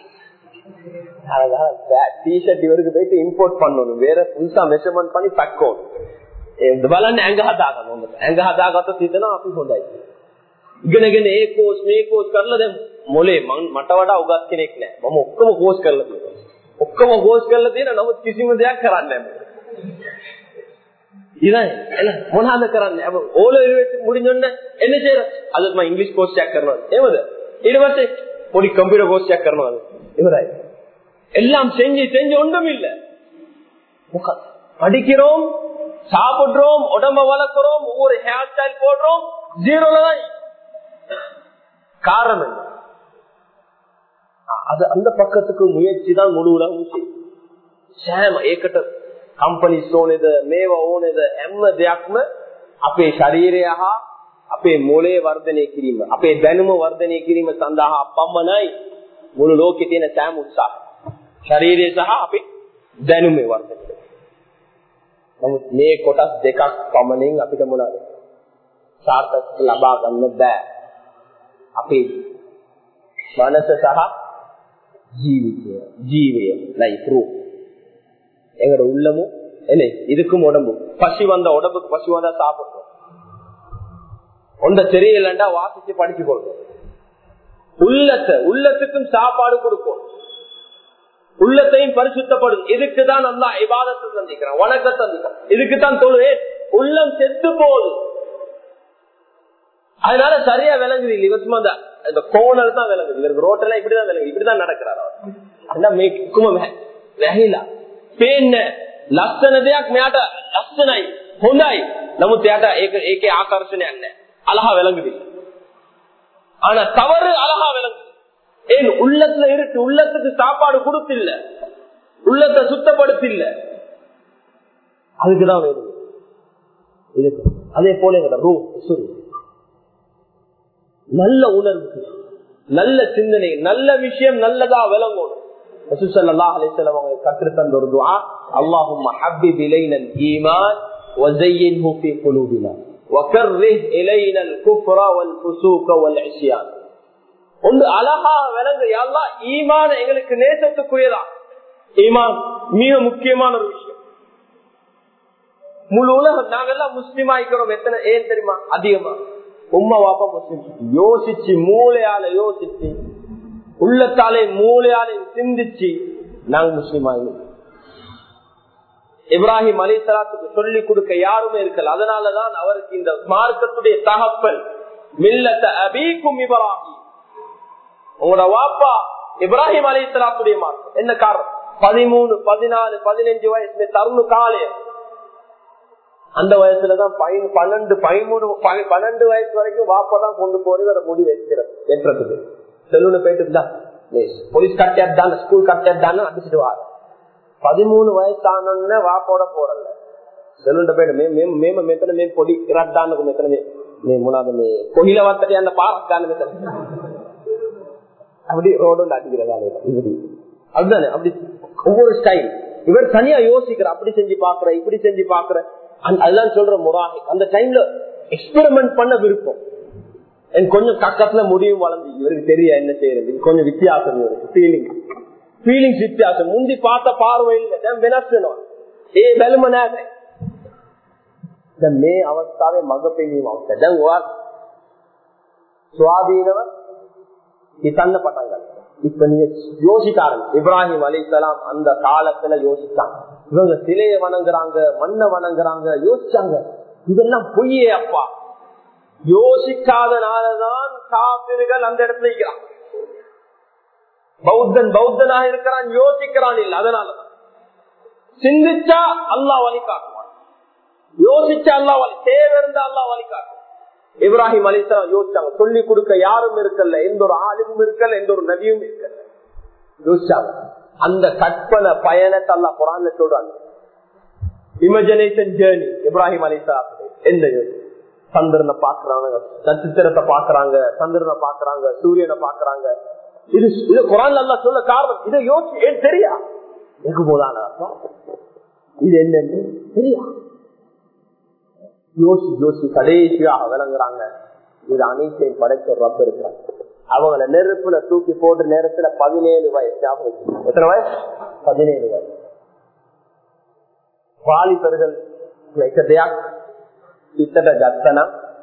[SPEAKER 1] டிஷர்ட் இவருக்கு போயிட்டு இம்போர்ட் பண்ணணும் வேற புதுசா மெஷர்மெண்ட் பண்ணி தக்கணும் බලන්න ඇඟ හදාගන්න හොඳට. ඇඟ හදාගත්තොත් හිතනවා අපි හොඳයි. ඉගෙනගෙන ඒ කෝස් මේ කෝස් කරලා දැන් මොලේ මට වඩා උගත් කෙනෙක් නෑ. මම ඔක්කොම කෝස් කරලා තියෙනවා. ඔක්කොම කෝස් කරලා තියෙන නමුත් කිසිම දෙයක් කරන්නේ නෑ. இதான் මොනවද කරන්නේ අප ඕල මුඩින්ොන්න එන්න චේර අදම ඉංග්‍රීස් කෝස්ටයක් කරනවා ඒවද ඊට පස්සේ පොඩි කම්පියුටර් කෝස්ටයක් කරනවා இவராய் எல்லாம் செஞ்சு செஞ்சு ஒன்றும் இல்ல படிக்கிறோம் சாப்பிடுறோம் உடம்ப வளர்க்கிறோம் ஒவ்வொரு ஹேர் ஸ்டைல் போடுறோம் ஜீரோல தான் காரணம் என்ன அது அந்த பக்கத்துக்கு முயற்சி தான் முழு உலகம் සෑම ඒකට කම්පනි ඕනෙද මේවා ඕනෙද හැම දෙයක්ම අපේ ශරීරය හා අපේ මොලේ වර්ධනය කිරීම අපේ දැනුම වර්ධනය කිරීම සඳහා පමණයි මුළු ලෝකෙ තියෙන සෑම උත්සාහ ශරීරය සහ අපේ දැනුමේ වර්ධනය නමුත් මේ කොටස් දෙකක් පමණින් අපිට මොනවද සාර්ථක ලබා ගන්න බෑ අපේ මනස සහ ජීවිතය ජීවය லைஃப் ரூ எங்களோட உள்ளமும் என்ன இதுக்கும் உடம்பும் பசி வந்த உடம்புக்கு பசி வந்தா சாப்பிடுறோம் ஒன்ற தெரியலண்டா வாசிச்சு படிச்சு கொள்றோம் உள்ளத்தை உள்ளத்துக்கும் சாப்பாடு கொடுப்போம் உள்ளத்தையும் பரிசுத்தப்படும் இதுக்குதான் நல்லா இபாதத்தை சந்திக்கிறேன் வணக்கத்தை சந்திக்கிறேன் இதுக்குத்தான் தொழுவேன் உள்ளம் செத்து போகுது அதனால சரியா விளங்குது இல்லை இவர் சும்மா இந்த கோணல் தான் விளங்குது இவருக்கு ரோட்டெல்லாம் இப்படிதான் விளங்குது இப்படிதான் நடக்கிறார் அவர் வெஹிலா පේන්න ලස්සන දෙයක් මෙයාට ලස්සනයි හොඳයි නමුත් එයාට ඒක ඒකේ ආකර්ෂණයක් නැහැ அழகா விளங்குதில்லை ஆனா தவறு அழகா விளங்குது ஏன் உள்ளத்துல இருக்கு உள்ளத்துக்கு சாப்பாடு கொடுத்தில்ல உள்ளத்தை சுத்தப்படுத்தில்ல அதுக்குதான் வேணும் இதுக்கு அதே போல ரூ சுரு நல்ல உணர்வு நல்ல சிந்தனை நல்ல விஷயம் நல்லதா விளங்கணும் கற்றுத்தந்த ஒரு துவா அல்லாஹும் حبب الينا الايمان وزينه في قلوبنا وكره الينا الكفر والفسوق والعصيان ஒன்று அழகா விளங்கு யாழ்லா ஈமான எங்களுக்கு நேசத்துக்குரியதா ஈமான் மிக முக்கியமான ஒரு விஷயம் முழு உலகம் நாங்கெல்லாம் முஸ்லீம் ஆயிக்கிறோம் எத்தனை ஏன் தெரியுமா அதிகமா உம்மா வாப்பா முஸ்லீம் யோசிச்சு மூளையால யோசிச்சு உள்ளத்தாலே மூளையாலே சிந்திச்சு நாங்க முஸ்லீம் ஆகினோம் இப்ராஹிம் அலிசலாத்துக்கு சொல்லி கொடுக்க யாருமே இருக்கல அதனாலதான் அவருக்கு இந்த மார்க்கத்துடைய தகப்பல் மில்லத்த அபீக்கும் இப்ராஹிம் உங்களோட வாப்பா இப்ராஹிம் அலிசலாத்துடைய மார்க்கம் என்ன காரணம் பதிமூணு பதினாலு பதினஞ்சு வயசுல தருணு காலைய அந்த வயசுலதான் பன்னெண்டு பதிமூணு பன்னெண்டு வயசு வரைக்கும் வாப்பா தான் கொண்டு போய் வர முடி வைக்கிறது என்றதுக்கு செல்லுன்னு போயிட்டு தான் போலீஸ் கட்டியாதான் ஸ்கூல் கட்டியாதான் அடிச்சுட்டு வாரு பதிமூணு வயசான வாப்போட போறல செல்லுண்ட போயிட்டு மேம் மேம மெத்தனை மேம் பொடி இராட்டான்னு மெத்தனை மே மூணாவது மே கொடியில வார்த்தை அந்த பார்க்கான அப்படி ரோடு அடிக்கிறதா இப்படி அதுதானே அப்படி ஒவ்வொரு ஸ்டைல் இவர் தனியா யோசிக்கிற அப்படி செஞ்சு பாக்குற இப்படி செஞ்சு பாக்குற அதெல்லாம் சொல்ற முறாகி அந்த டைம்ல எக்ஸ்பெரிமெண்ட் பண்ண விருப்பம் எனக்கு கொஞ்சம் கக்கத்துல முடியும் வளர்ந்து இவருக்கு தெரிய என்ன செய்யறது கொஞ்சம் வித்தியாசம் இவருக்கு ஃபீலிங் ஃபீலிங்ஸ் வித்தியாசம் முந்தி பார்த்த பார்வையில் ඒ බැලුම නෑ දැන් මේ අවස්ථාවේ මඟ පෙනීම අවශ්‍යයි. දැන් ඔයා ස්වාධීනව හිතන්න පටන් ගන්නවා. இப்ப நீங்க யோசிக்க ஆரம்பி இப்ராஹிம் அலிசலாம் அந்த காலத்துல யோசிச்சாங்க இவங்க சிலையை வணங்குறாங்க மண்ணை வணங்குறாங்க யோசிச்சாங்க இதெல்லாம் பொய்யே அப்பா யோசிக்காதனாலதான் காப்பிர்கள் அந்த இடத்துல இருக்கிறான் பௌத்தன் பௌத்தனாக இருக்கிறான் யோசிக்கிறான் இல்ல அதனாலதான் சிந்திச்சா அல்லா வழி காட்டுவான் யோசிச்சா அல்லா வழி தேவை இருந்தா அல்லா வழி காட்டுவான் இப்ராஹிம் அலிசலாம் யோசிச்சாங்க சொல்லி கொடுக்க யாரும் இருக்கல எந்த ஒரு ஆளுமும் இருக்கல எந்த ஒரு நதியும் இருக்கல யோசிச்சாங்க அந்த கற்பனை பயணத்தை அல்லா குரான்ல சொல்றாங்க இமேஜினேஷன் ஜேர்னி இப்ராஹிம் அலிசலாம் எந்த யோசி சந்திரனை பாக்குறாங்க நட்சத்திரத்தை பாக்குறாங்க சந்திரனை பாக்குறாங்க சூரியனை பாக்குறாங்க இது இது குரான் அல்லா சொல்ல காரணம் இதை யோசி ஏன் தெரியா எங்க போதான இது என்னன்னு தெரியா யோசி யோசி கடைசியாக விளங்குறாங்க இது அனைத்தையும் படைச்ச ரப்ப இருக்கிறாங்க அவங்கள நெருப்புல தூக்கி போட்ட நேரத்துல பதினேழு வயசு ஞாபகம் வச்சுக்கோங்க. எத்தனை வயசு பதினேழு வயசு வாலிபர்கள் දෙයක් හිතට ගත්තනම්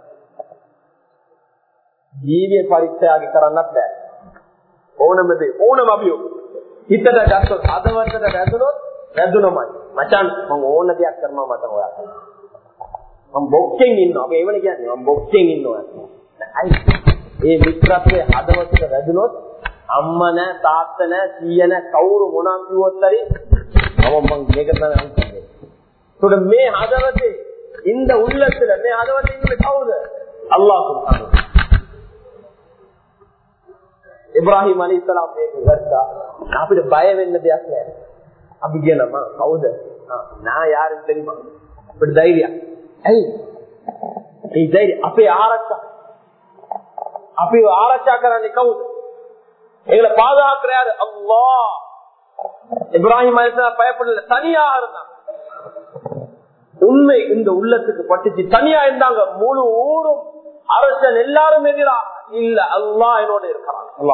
[SPEAKER 1] ජීවිය පරිත්‍යාග කරන්නත් බෑ ඕනමද ඕනම අභියෝග හිතට ගත්තොත් හදවතට වැදුනොත් වැදුනමයි මචන් මම ඕන දෙයක් කරනවා මට ඔයා බොක්කෙන් ඉන්නවා. අපි ඒවනේ කියන්නේ මම බොක්කෙන් ඉන්නවා. ඒ මිත්‍රත්වයේ හදවතට වැදුනොත් අම්මා නැ තාත්තා නැ සීයා නැ කවුරු මොනවා කිව්වොත් හරි මම මං මේක තමයි අන්තිමේ. ඒකට මේ හදවතේ இந்த உள்ளத்துல මේ හදවතේ ඉන්නේ කවුද? අල්ලාහ් සුබ්හානහු ඉබ්‍රාහිම් අලයිහිස්සලාම් මේක ගත්තා. අපිට බය වෙන්න දෙයක් නැහැ. අපි කියනවා කවුද? නා යාරින් தெரியுமா? අපිට ධෛර්යයක්. ඇයි? ඒ ධෛර්ය අපේ ආරක්ෂා. අපි ආරක්ෂා කරන්නේ කවුද? எங்களை பாதுகாக்கிற யாரு அல்லா இப்ராஹிம் அலிஸ்லாம் பயப்படல தனியாக இருந்தாங்க உண்மை இந்த உள்ளத்துக்கு பட்டுச்சு தனியா இருந்தாங்க முழு ஊரும் அரசன் எல்லாரும் எதிராக இல்ல அல்லா என்னோட இருக்கிறான் அல்லா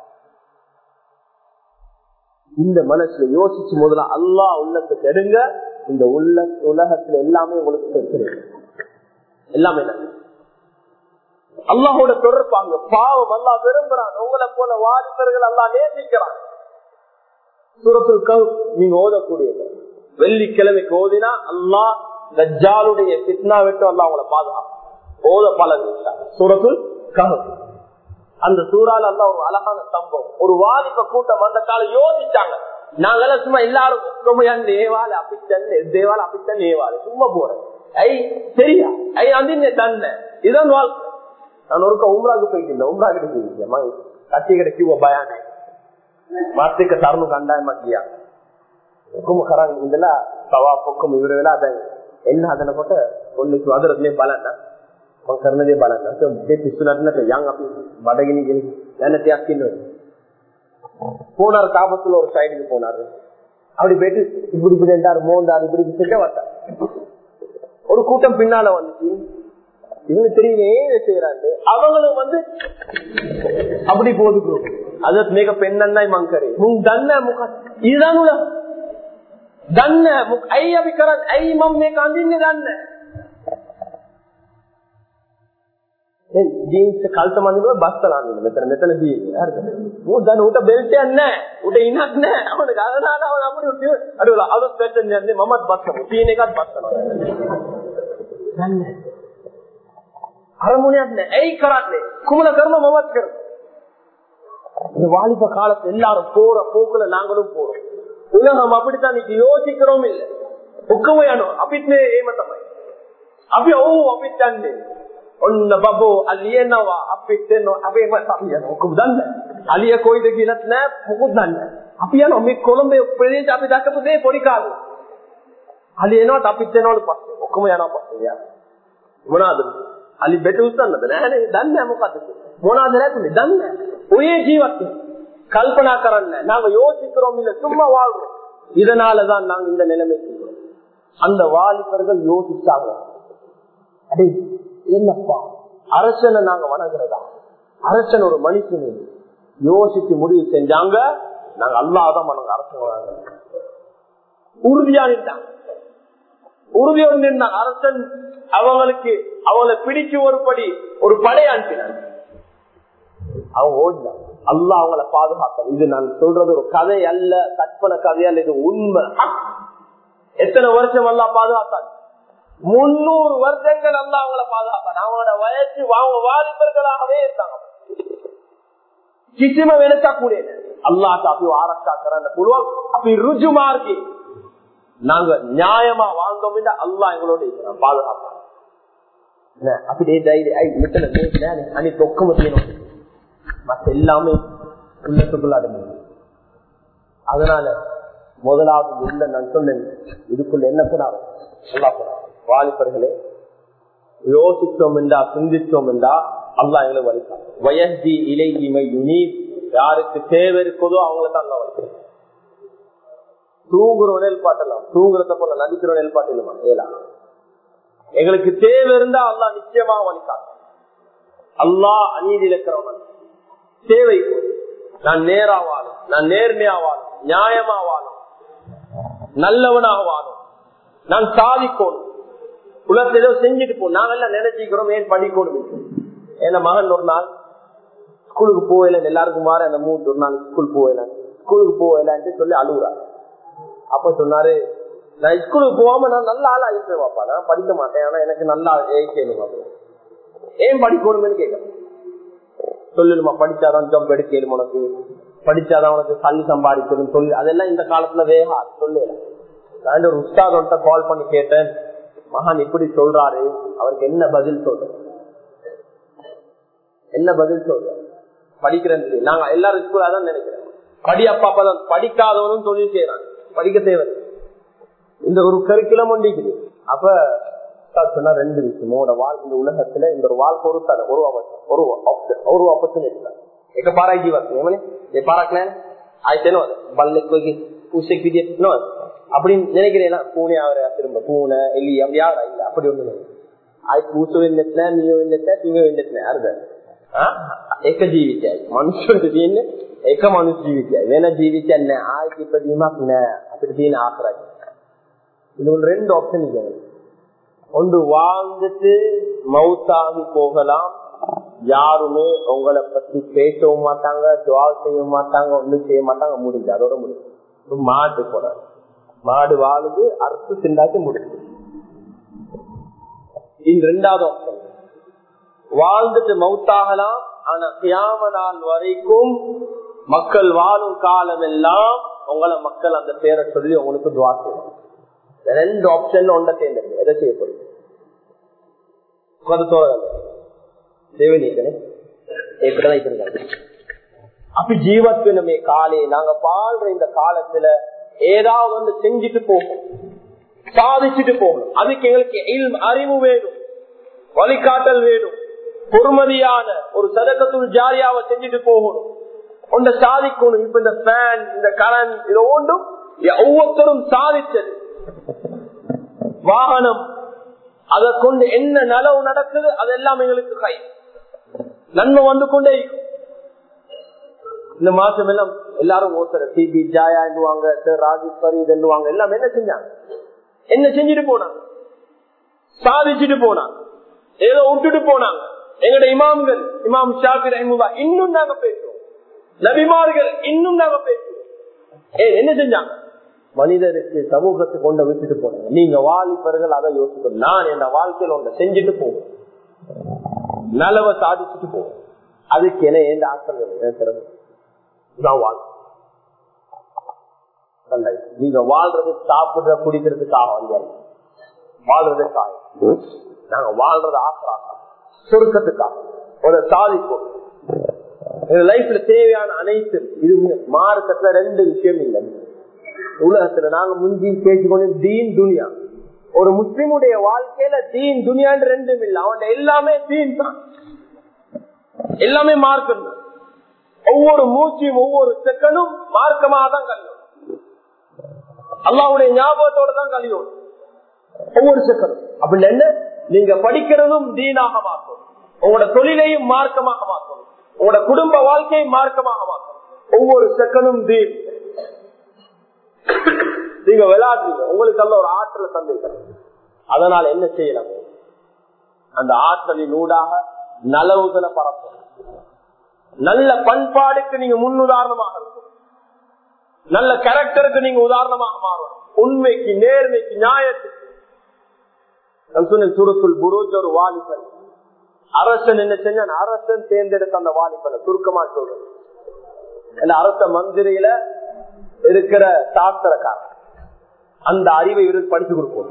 [SPEAKER 1] இந்த மனசுல யோசிச்சு முதல்ல அல்லா உள்ளத்துக்கு எடுங்க இந்த உள்ள உலகத்துல எல்லாமே உங்களுக்கு தெரியும் எல்லாமே அல்லாஹோட தொடர்பாங்க பாவம் அல்லா விரும்புறான் உங்களை போல வாலிபர்கள் அல்லா நேசிக்கிறான் சுரத்தில் நீங்க ஓதக்கூடியது வெள்ளிக்கிழமைக்கு ஓதினா அல்லா கஜாலுடைய சித்னா விட்டு அல்லா உங்களை பாதுகாப்பு ஓத பலன் சூரத்துல் கஹ் அந்த சூறால அல்லா ஒரு அழகான சம்பவம் ஒரு வாலிப கூட்டம் அந்த காலம் யோசிச்சாங்க நாங்கெல்லாம் சும்மா எல்லாரும் ஒக்கமையான் நேவாள் அப்பிச்சன் தேவாள் அப்பிச்சன் நேவாள் சும்மா போறேன் ஐ சரியா ஐ அந்த தன்ன இதான் வாழ்க்கை ನಾನು ಒರ್ಕ ಉಮ್ರಾಗ ಹೋಗಿದ್ದೆ ಉಮ್ರಾಗ ಹೋಗಿದ್ದೆ ಮ ಕಟ್ಟಿಗಡೆ ಕಿವ ಭಯಾನ ಮಾತಿಕ ತರನು ಕಂಡಾಯ ಮಗ್ಗಿಯ ಹುಕುಮ ಖರಾಂಗ್ ಇಂದೆಲ್ಲ ತವಾ ಹುಕುಮ ಇವರೆಲ್ಲ ಅದ ಎನ್ನ ಅದನ್ನ ಕೊಟ್ಟ ಒಂದು ಅದರದ್ನೇ ಬಲನ್ನ මං කරන දේ බලන්න. ඒක පිස්සුනට නැත යන් අපි බඩගිනි ගෙනි යන තියක් ඉන්නවා. போனார் காபத்துல ஒரு சைடுக்கு போனாரு அப்படி போயிட்டு இப்படி இப்படி என்றாரு மோந்தாரு இப்படி இப்படி செஞ்ச வந்தா ஒரு கூட்டம் பின்னால வந்துச்சு இவங்க தெரியுமே ஏன் செய்யறாங்க அவங்களும் வந்து அப்படி போதுக்கு அதற்கு மிக பெண்ணை மங்கரே முன் தன்ன முக இதுதான் உலகம் දන්න ඇයි අපි කරත් ඇයි මම මේක අඳින්නේ දන්න ජීන්ස් කල්ත මන්දිනව බස්සලාන්නේ මෙතන මෙතන දීන්නේ හරිද මෝ දන්න උට බෙල්ට් එකක් නැහැ උට ඉනක් නැහැ අපිට ගලනාලා අපිට උට අර අලුත් පැටර්න් යන්නේ මමත් බස්සනවා තියෙන එකත් බස්සනවා දන්නේ අරමුණයක් නැහැ ඇයි කරන්නේ කුමන කර්ම මමත් කරනවා இந்த வாலிப காலத்து எல்லாரும் போற போக்குல நாங்களும் போறோம் உலகம் அப்படித்தான் இன்னைக்கு யோசிக்கிறோம் இல்ல ஒக்கமையானோ අපිත් ඒම තමයි අපි ඔව් අපිත් යන්නේ ඔන්න බබෝ අලියනවා අපිත් එනවා අපේම තමයි මොකද දන්නේ අලිය කොයිද කියලාත් නෑ මොකුත් දන්නේ අපි යනවා මේ කොළඹේ ප්‍රදේශ අපි දැකපු දේ පොඩි කාලේ අලියනවත් අපිත් එනවලු පස්සේ ඔක්කොම යනවා පස්සේ යා මොනවාද අලි බෙට උස්සන්නද නෑනේ දන්නේ මොකද්ද මොනවාද නැතුනේ දන්නේ ஒரே ஜீவத்தை கல்பனா கரන්න நாங்க யோசிக்கிறோம் இல்ல சும்மா வாழ்றோம் இதனாலதான் நாங்க இந்த நிலைமைக்கு அந்த வாலிபர்கள் யோசிச்சாங்க அடே என்னப்பா அரசனை நாங்க வணங்குறதா அரசன் ஒரு மனுஷன் யோசிச்சு முடிவு செஞ்சாங்க நாங்க அல்லாதான் வணங்க அரசன் வணங்குறோம் உறுதியா நின்றாங்க உறுதியோடு நின்றாங்க அரசன் அவங்களுக்கு அவங்களை பிடிச்சு ஒரு படி ஒரு படை அனுப்பினாங்க அவங்க ஓடினாங்க அல்லா அவங்கள பாதுகாக்க இது நான் சொல்றது ஒரு கதை அல்ல கற்பனை கதை அல்ல இது உண்மை எத்தனை வருஷம் அல்லா பாதுகாத்தாங்க முன்னூறு வருஷங்கள் அல்ல அவங்கள பாதுகாப்பாங்க அவங்களோட வயசு அவங்க வாலிபர்களாகவே இருந்தாங்க கிசிம வெளுத்தா கூட அல்லா அப்படி ஆரக்கா கரண்ட புழுவோம் அப்படி ருஜு மார்க்கி நாங்க நியாயமா வாழ்ந்தோம் அல்லா எங்களோட இருக்கிறோம் பாதுகாப்பாங்க அப்படியே தைரியம் அனி தொக்கம் செய்யணும் மத்த எல்லாமே உள்ளத்துக்குள்ள அடங்கும் அதனால முதலாவது உள்ள நான் சொன்னேன் இதுக்குள்ள என்ன கூடாது அல்லா கூடாது வாலிபர்களே யோசித்தோம் என்றா சிந்தித்தோம் என்றா அல்லா எங்களை வலிக்காது வயசி இலை இமை யுனீர் யாருக்கு தேவை இருக்குதோ அவங்கள தான் அல்லா வலிக்கும் தூங்குற நெல்பாட்டலாம் தூங்குறத போல நடிக்கிற நெல்பாட்டு இல்லமா ஏலா எங்களுக்கு தேவை இருந்தா அல்லா நிச்சயமா வலிக்காது அல்லா அநீதி இழக்கிறவன் தேவை நான் நேரா வாழும் நான் நேர்மையா வாழும் நியாயமா வாழும் நல்லவனாக வாழும் நான் சாதிக்கணும் உலகத்தை ஏதோ செஞ்சுட்டு போ நாங்கெல்லாம் நினைச்சுக்கிறோம் ஏன் படிக்கணும் ஏன்னா மகன் ஒரு நாள் ஸ்கூலுக்கு போகல எல்லாருக்கும் மாற அந்த மூணு ஒரு நாள் ஸ்கூல் போகல ஸ்கூலுக்கு போகலன்ட்டு சொல்லி அழுகுறாரு அப்ப சொன்னாரு நான் ஸ்கூலுக்கு போகாம நான் நல்ல ஆளா இருப்பேன் பாப்பா நான் படிக்க மாட்டேன் ஆனா எனக்கு நல்லா ஏன் ஏன் படிக்கணும்னு கேட்கணும் சொல்லணுமா படிச்சாதான் ஜப் எடுக்கலும் உனக்கு படிச்சாதான் உனக்கு சல்லி சம்பாதிக்கணும் சொல்லு அதெல்லாம் இந்த காலத்துல வேகா சொல்லல நான் ஒரு உஸ்தாதோட்ட கால் பண்ணி கேட்டேன் மகான் இப்படி சொல்றாரு அவருக்கு என்ன பதில் சொல்ற என்ன பதில் சொல்ற படிக்கிறேன் நாங்க எல்லாரும் ஸ்கூலா தான் நினைக்கிறேன் படி அப்பா அப்பதான் படிக்காதவனும் தொழில் செய்யறாங்க படிக்க தேவை இந்த ஒரு கருக்கிலம் ஒண்டிக்குது அப்ப சொன்னா ரெண்டு விஷயம் உங்களோட வாழ் இந்த உலகத்துல இந்த ஒரு வாழ்க்கை ஒரு தர ஒரு ஒரு ஒரு ஆப்பர்ச்சுனிಟಿ එක පාරයි ජීවත් වෙන්නේ ඒ පාරක් නැහැ ආයෙත් එනවද බල්ලෙක් වගේ උසෙක් විදියට එනවද அப்படின்னு நினைக்கிறேன் பூனை ஆகிற திரும்ப பூனை எலி அப்படி ஆகிறா இல்ல அப்படி ஒண்ணு ආයෙත් பூசு වෙන්නෙත් නැහැ නිය වෙන්නෙත් නැහැ තිඟ වෙන්නෙත් නැහැ අරද එක ජීවිතයයි මනුෂ්‍යන්ට තියෙන්නේ එක මනුෂ්‍ය ජීවිතයයි වෙන ජීවිතයක් නැහැ ආයෙත් ඉපදීමක් නැහැ අපිට තියෙන ආශ්‍රය இது ரெண்டு ஆப்ஷன் இருக்கு ஒன்று வாழ்ந்துட்டு மவுத்தாகி போகலாம் யாருமே உங்களை பத்தி பேசவும் மாட்டாங்க ஜுவால் செய்ய மாட்டாங்க ஒண்ணும் செய்ய மாட்டாங்க முடிஞ்சு அதோட முடிஞ்சு மாடு போற மாடு வாழுது அறுத்து திண்டாச்சு முடிஞ்சு இது ரெண்டாவது ஆப்ஷன் வாழ்ந்துட்டு மவுத்தாகலாம் ஆனா கியாம நாள் வரைக்கும் மக்கள் வாழும் காலம் எல்லாம் உங்களை மக்கள் அந்த பேரை சொல்லி உங்களுக்கு துவா செய்வாங்க ரெண்டு ஆப்ஷன் ஒன்றை தேர்ந்தெடுங்க எதை செய்யப்படுது அப்படி ஜீவத்வனமே காலே நாங்க வாழ்ற இந்த காலத்துல ஏதாவது வந்து செஞ்சுட்டு போகும் சாதிச்சுட்டு போகணும் அதுக்கு எங்களுக்கு அறிவு வேணும் வழிகாட்டல் வேணும் பொறுமதியான ஒரு சதக்கத்துள் ஜாரியாவை செஞ்சுட்டு போகணும் ஒன்றை சாதிக்கணும் இப்ப இந்த ஃபேன் இந்த கரண்ட் இது ஒன்றும் ஒவ்வொருத்தரும் சாதிச்சது வாகனம் அதை கொண்டு என்ன நலவு நடக்குது அதெல்லாம் எங்களுக்கு கை நன்மை வந்து கொண்டே இந்த மாசம் எல்லாம் எல்லாரும் ஓத்துற டிபி ஜாயா என்னுவாங்க ராஜேஸ்வரி இதுவாங்க எல்லாம் என்ன செஞ்சாங்க என்ன செஞ்சுட்டு போனாங்க சாதிச்சுட்டு போனாங்க ஏதோ விட்டுட்டு போனாங்க எங்கட இமாம்கள் இமாம் ஷாபி ரஹிமுல்லா இன்னும் நாங்க பேசுவோம் நபிமார்கள் இன்னும் நாங்க பேசுவோம் ஏ என்ன செஞ்சாங்க மனிதருக்கு சமூகத்தை கொண்ட விட்டுட்டு போனாங்க நீங்க வாலிபர்கள் அதை யோசிக்கணும் நான் என் வாழ்க்கையில் ஒன்றை செஞ்சுட்டு போவோம் நலவை சாதிச்சுட்டு போவோம் அதுக்கு என்ன எந்த ஆசை நீங்க வாழ்றது சாப்பிடுற குடிக்கிறதுக்காக வந்தாங்க வாழ்றதுக்காக நாங்க வாழ்றது ஆசராக சுருக்கத்துக்காக ஒரு சாதிப்போம் லைஃப்ல தேவையான அனைத்து இது மார்க்கத்துல ரெண்டு விஷயம் இல்லை உலகத்துல நாங்க முந்தி பேசிக்கொண்டு தீன் துனியா ஒரு முஸ்லிமுடைய வாழ்க்கையில தீன் துனியான்னு ரெண்டும் இல்ல அவன் எல்லாமே தீன் தான் எல்லாமே மார்க்கம் தான் ஒவ்வொரு மூச்சியும் ஒவ்வொரு செகண்டும் மார்க்கமாக தான் கழியும் அல்லாவுடைய ஞாபகத்தோட தான் கழியும் ஒவ்வொரு செகண்டும் அப்படின்னு என்ன நீங்க படிக்கிறதும் தீனாக மாற்றும் உங்களோட தொழிலையும் மார்க்கமாக மாற்றும் உங்களோட குடும்ப வாழ்க்கையை மார்க்கமாக மாற்றும் ஒவ்வொரு செகண்டும் தீன் நீங்க விளையாடுறீங்க உங்களுக்கு அல்ல ஒரு ஆற்றல் தந்திருக்கிறது அதனால என்ன செய்யலாம் அந்த ஆற்றலின் ஊடாக நலவுகளை பரப்பும் நல்ல பண்பாடுக்கு நீங்க முன்னுதாரணமாக இருக்கும் நல்ல கேரக்டருக்கு நீங்க உதாரணமாக மாறும் உண்மைக்கு நேர்மைக்கு நியாயத்துக்கு சுருக்குள் புரோஜ் ஒரு வாலிபன் அரசன் என்ன செஞ்சான் அரசன் தேர்ந்தெடுத்த அந்த வாலிபனை சுருக்கமா சொல்றது அரச மந்திரியில இருக்கிற சாஸ்திரக்காரன் அந்த அறிவை இவருக்கு படிச்சு கொடுப்போம்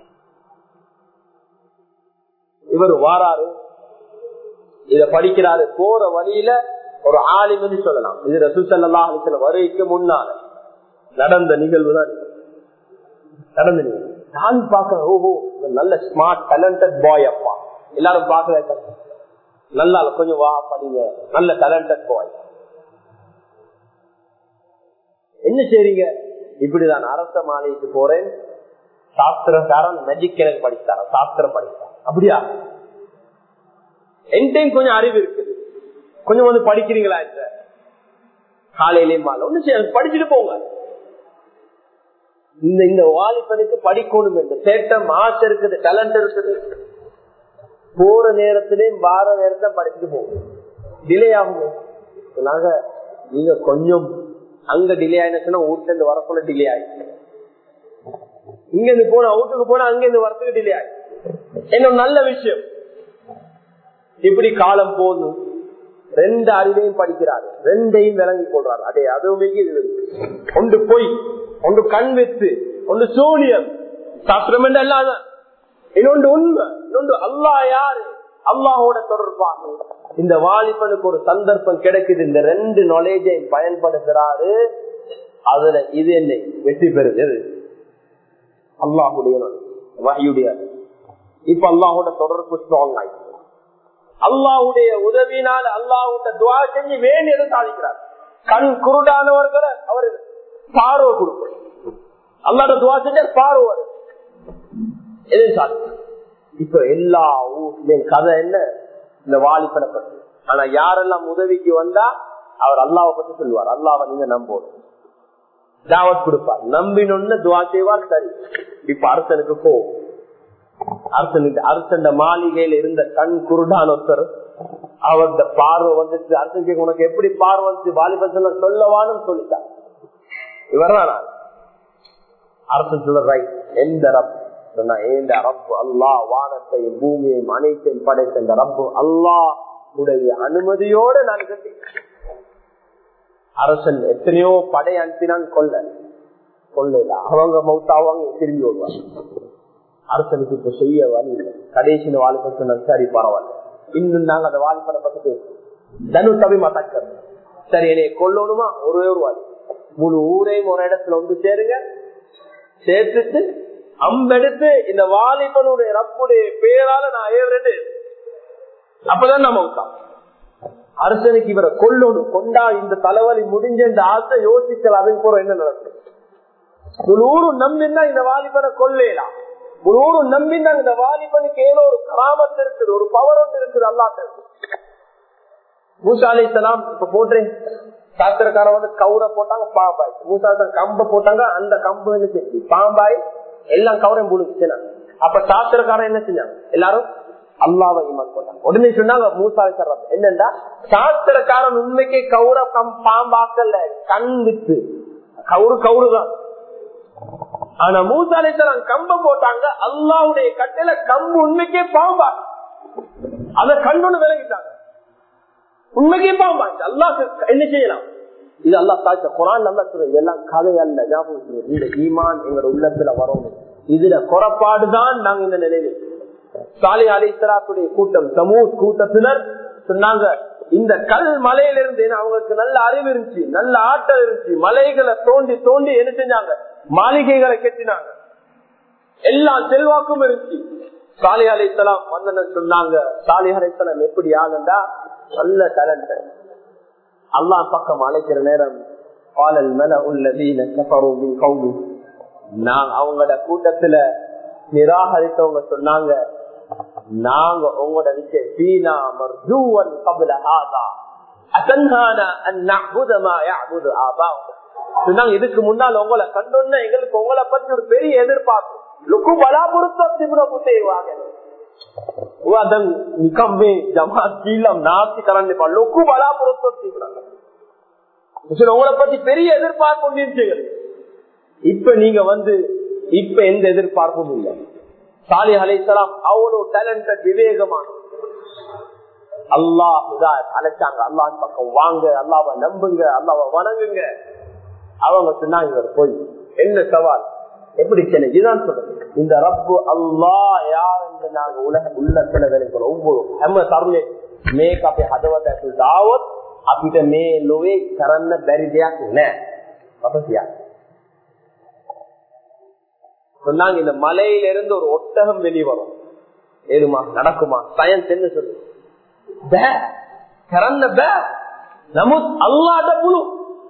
[SPEAKER 1] இவர் வாராரு இத படிக்கிறாரு போற வழியில ஒரு ஆலிமன்னு சொல்லலாம் இது ரசூசல்லா அலிசல வருகைக்கு முன்னால நடந்த நிகழ்வு தான் நடந்த நிகழ்வு நான் பாக்கிறேன் ஓஹோ நல்ல ஸ்மார்ட் டேலண்டட் பாய் அப்பா எல்லாரும் பாக்குற நல்லா கொஞ்சம் வா படிங்க நல்ல டேலண்டட் பாய் என்ன செய்றீங்க இப்படிதான் அரச மாலைக்கு போறேன் சாஸ்திரக்காரன் மெஜிக் எனக்கு படித்தார சாஸ்திரம் படித்தார் அப்படியா என்டைம் கொஞ்சம் அறிவு இருக்குது கொஞ்சம் வந்து படிக்கிறீங்களா இந்த காலையிலேயும் மாலை ஒண்ணு செய்ய படிச்சுட்டு போங்க இந்த இந்த வாலிபனுக்கு படிக்கணும் என்று சேட்டம் ஆசை இருக்குது டேலண்ட் இருக்குது போற நேரத்திலேயும் வார நேரத்தை படிச்சுட்டு போகும் டிலே ஆகும் நாங்க நீங்க கொஞ்சம் அங்க டிலே ஆயிடுச்சுன்னா வீட்டுல இருந்து வரக்குள்ள டிலே ஆயிடுச்சு இங்க இருந்து போனா வீட்டுக்கு போனா அங்க இருந்து வரத்துக்கு டிலே ஆகும் என்ன நல்ல விஷயம் இப்படி காலம் போதும் ரெண்டு அறிவையும் படிக்கிறாரு ரெண்டையும் விளங்கி கொள்றாரு அதே அதுவுமே இது ஒன்று பொய் ஒன்று கண் வெத்து ஒன்று சூனியம் சாஸ்திரம் என்று எல்லாம் இன்னொன்று உண்மை இன்னொன்று அல்லா யாரு அல்லாஹோட தொடர்பாக இந்த வாலிபனுக்கு ஒரு சந்தர்ப்பம் கிடைக்குது இந்த ரெண்டு நாலேஜை பயன்படுத்துறாரு அதுல இது என்னை வெற்றி பெறுகிறது அல்லாஹுடைய வகையுடைய இப்ப அல்லாஹோட தொடர்பு ஸ்ட்ராங் ஆயிடுச்சு அல்லாஹுடைய உதவினால் அல்லாஹுடைய துவா செஞ்சு வேண்டியதை சாதிக்கிறார் கண் குருடானவர்களை அவர் பார்வை கொடுப்பார் அல்லாட துவா செஞ்ச பார்வை எது சாதிக்கிறார் இப்ப எல்லா ஊர்லயும் கதை என்ன இந்த வாலிபனை பற்றி ஆனா யாரெல்லாம் உதவிக்கு வந்தா அவர் அல்லாவை பத்தி சொல்லுவார் அல்லாவை நீங்க நம்போம் தாவத் கொடுப்பார் நம்பினொன்னு துவா செய்வார் சரி இப்ப அரசனுக்கு போகும் அரசன் அரசன் மாளிகையில இருந்த கண் குருடான ஒருத்தர் அவருடைய பார்வை வந்துச்சு அரசன் உனக்கு எப்படி பார்வை வந்துச்சு வாலிபசன சொல்லவான்னு சொல்லிட்டார் இவர்தான் அரசன் சொல்ல ரைட் எந்த ரப் சொன்னா இந்த ரப்பு அல்லா வானத்தையும் பூமியையும் அனைத்தையும் படைத்த இந்த ரப்பு அல்லா உடைய அனுமதியோட நான் கட்டி அரசன் எத்தனையோ படை அனுப்பினான் கொல்ல கொள்ளல அவங்க மௌத்தாவாங்க திரும்பி வருவாங்க அரசனுக்கு இப்ப செய்ய வழி இல்லை கடைசி வாலிப சொன்ன சரி பரவாயில்ல இன்னும் நாங்க அந்த வாலிபனை பத்தி பேசுவோம் தனு தவிமா தக்க சரி என்னை கொல்லணுமா ஒரே ஒரு வாலி முழு ஊரையும் ஒரு இடத்துல வந்து சேருங்க சேர்த்துட்டு அம்பெடுத்து இந்த வாலிபனுடைய ரப்புடைய பேரால நான் ஏறேன்னு அப்பதான் நம்ம விட்டான் அரசனுக்கு இவரை கொல்லணும் கொண்டா இந்த தலைவலி முடிஞ்ச இந்த ஆசை யோசிக்கல அதுக்கு போற என்ன நடக்கும் முழு ஊரும் நம்பினா இந்த வாலிபனை கொள்ளலாம் முழு ஊரும் நம்பினா இந்த வாலிபனுக்கு ஏதோ ஒரு கிராமத்து இருக்குது ஒரு பவர் ஒன்று இருக்குது அல்லாட்ட மூசாலை சலாம் இப்ப போட்டேன் சாஸ்திரக்காரன் வந்து கவுரை போட்டாங்க பாம்பாய் மூசாசன் கம்ப போட்டாங்க அந்த கம்பு என்ன செஞ்சு பாம்பாய் எல்லாம் கவுரையும் புழுக்குச்சுனா அப்ப சாஸ்திரக்காரன் என்ன செஞ்சாங்க எல்லாரும் அல்லாவை இமான் போட்டாங்க உடனே சொன்னாங்க மூசாலை சர்றது என்னண்டா சாஸ்திரக்காரன் உண்மைக்கே கவுர கம் பாம்பாக்கல்ல கண் வித்து கவுரு கவுருதான் ஆனா மூசாலேஸ்வரன் கம்ப போட்டாங்க அல்லாவுடைய கட்டையில கம்பு உண்மைக்கே பாம்பா அத கண்ணொன்னு விலகிட்டாங்க உண்மைக்கே பாம்பாச்சு அல்லாக்கு என்ன செய்யலாம் இது அல்லா தாய்ச்ச குரான் அல்லா சொல்ற இதெல்லாம் கதை அல்ல ஞாபகம் இந்த ஈமான் எங்க உள்ளத்துல வரணும் இதுல குறப்பாடுதான் நாங்க இந்த நிலையில சாலி அலிஸ்லாத்துடைய கூட்டம் சமூக கூட்டத்தினர் சொன்னாங்க இந்த கல் மலையிலிருந்து அவங்களுக்கு நல்ல அறிவு இருந்துச்சு நல்ல ஆற்றல் இருந்துச்சு மலைகளை தோண்டி தோண்டி என்ன செஞ்சாங்க மாளிகைகளை கட்டினாங்க எல்லா செல்வாக்கும் இருந்துச்சு சாலி அலைத்தலாம் வந்து சொன்னாங்க சாலி அலைத்தலாம் எப்படி ஆளுண்டா நல்ல டேலண்ட் அல்லா பக்கம் அழைக்கிற நேரம் பாலல் மல உள்ளதீன கபரும் கவுனு நான் அவங்களோட கூட்டத்துல நிராகரித்தவங்க சொன்னாங்க நாங்க உங்களோட விஷயம் சீனா மர்ஜூவன் கபல ஆதா அசன்ஹான அன் நஅபுத மா யஅபுது ஆபாவும் சொன்னாங்க இதுக்கு முன்னால் உங்களை கண்டோன்னா எங்களுக்கு உங்களை பத்தி ஒரு பெரிய எதிர்பார்ப்பு லுக்கு பலாபுரத்தம் திமுக செய்வாங்க நிகம்பே ஜமாத் கீழம் நாசி கரண்ட் லுக்கு பலாபுரத்தம் உங்களை பத்தி பெரிய எதிர்பார்ப்பு கொண்டிருச்சீங்க இப்ப நீங்க வந்து இப்ப எந்த எதிர்பார்ப்பும் இல்லை சாலி அலைசலாம் அவ்வளவு டேலண்டட் விவேகமான அல்லாஹ் அழைச்சாங்க அல்லாஹ் பக்கம் வாங்க அல்லாவை நம்புங்க அல்லாவை வணங்குங்க அவங்க சொன்னாங்க போய் என்ன சவால் எப்படி சென்னை இதுதான் சொல்றது இந்த ரப்பு அல்லா யார் என்று நாங்க உலக உள்ளத்துல நினைக்கிறோம் ஒவ்வொரு நம்ம தருணே මේක අපේ හදවත ඇතුළට ආවොත් අපිට මේ ලෝවේ කරන්න බැරි දෙයක් නෑ අප කියන්නේ சொன்னாங்க இந்த மலையில இருந்து ஒரு ஒட்டகம் வெளியே வரும் ஏதுமா நடக்குமா சயன்ஸ் என்ன சொல்லு கரந்த பே நமு அல்லாத புழு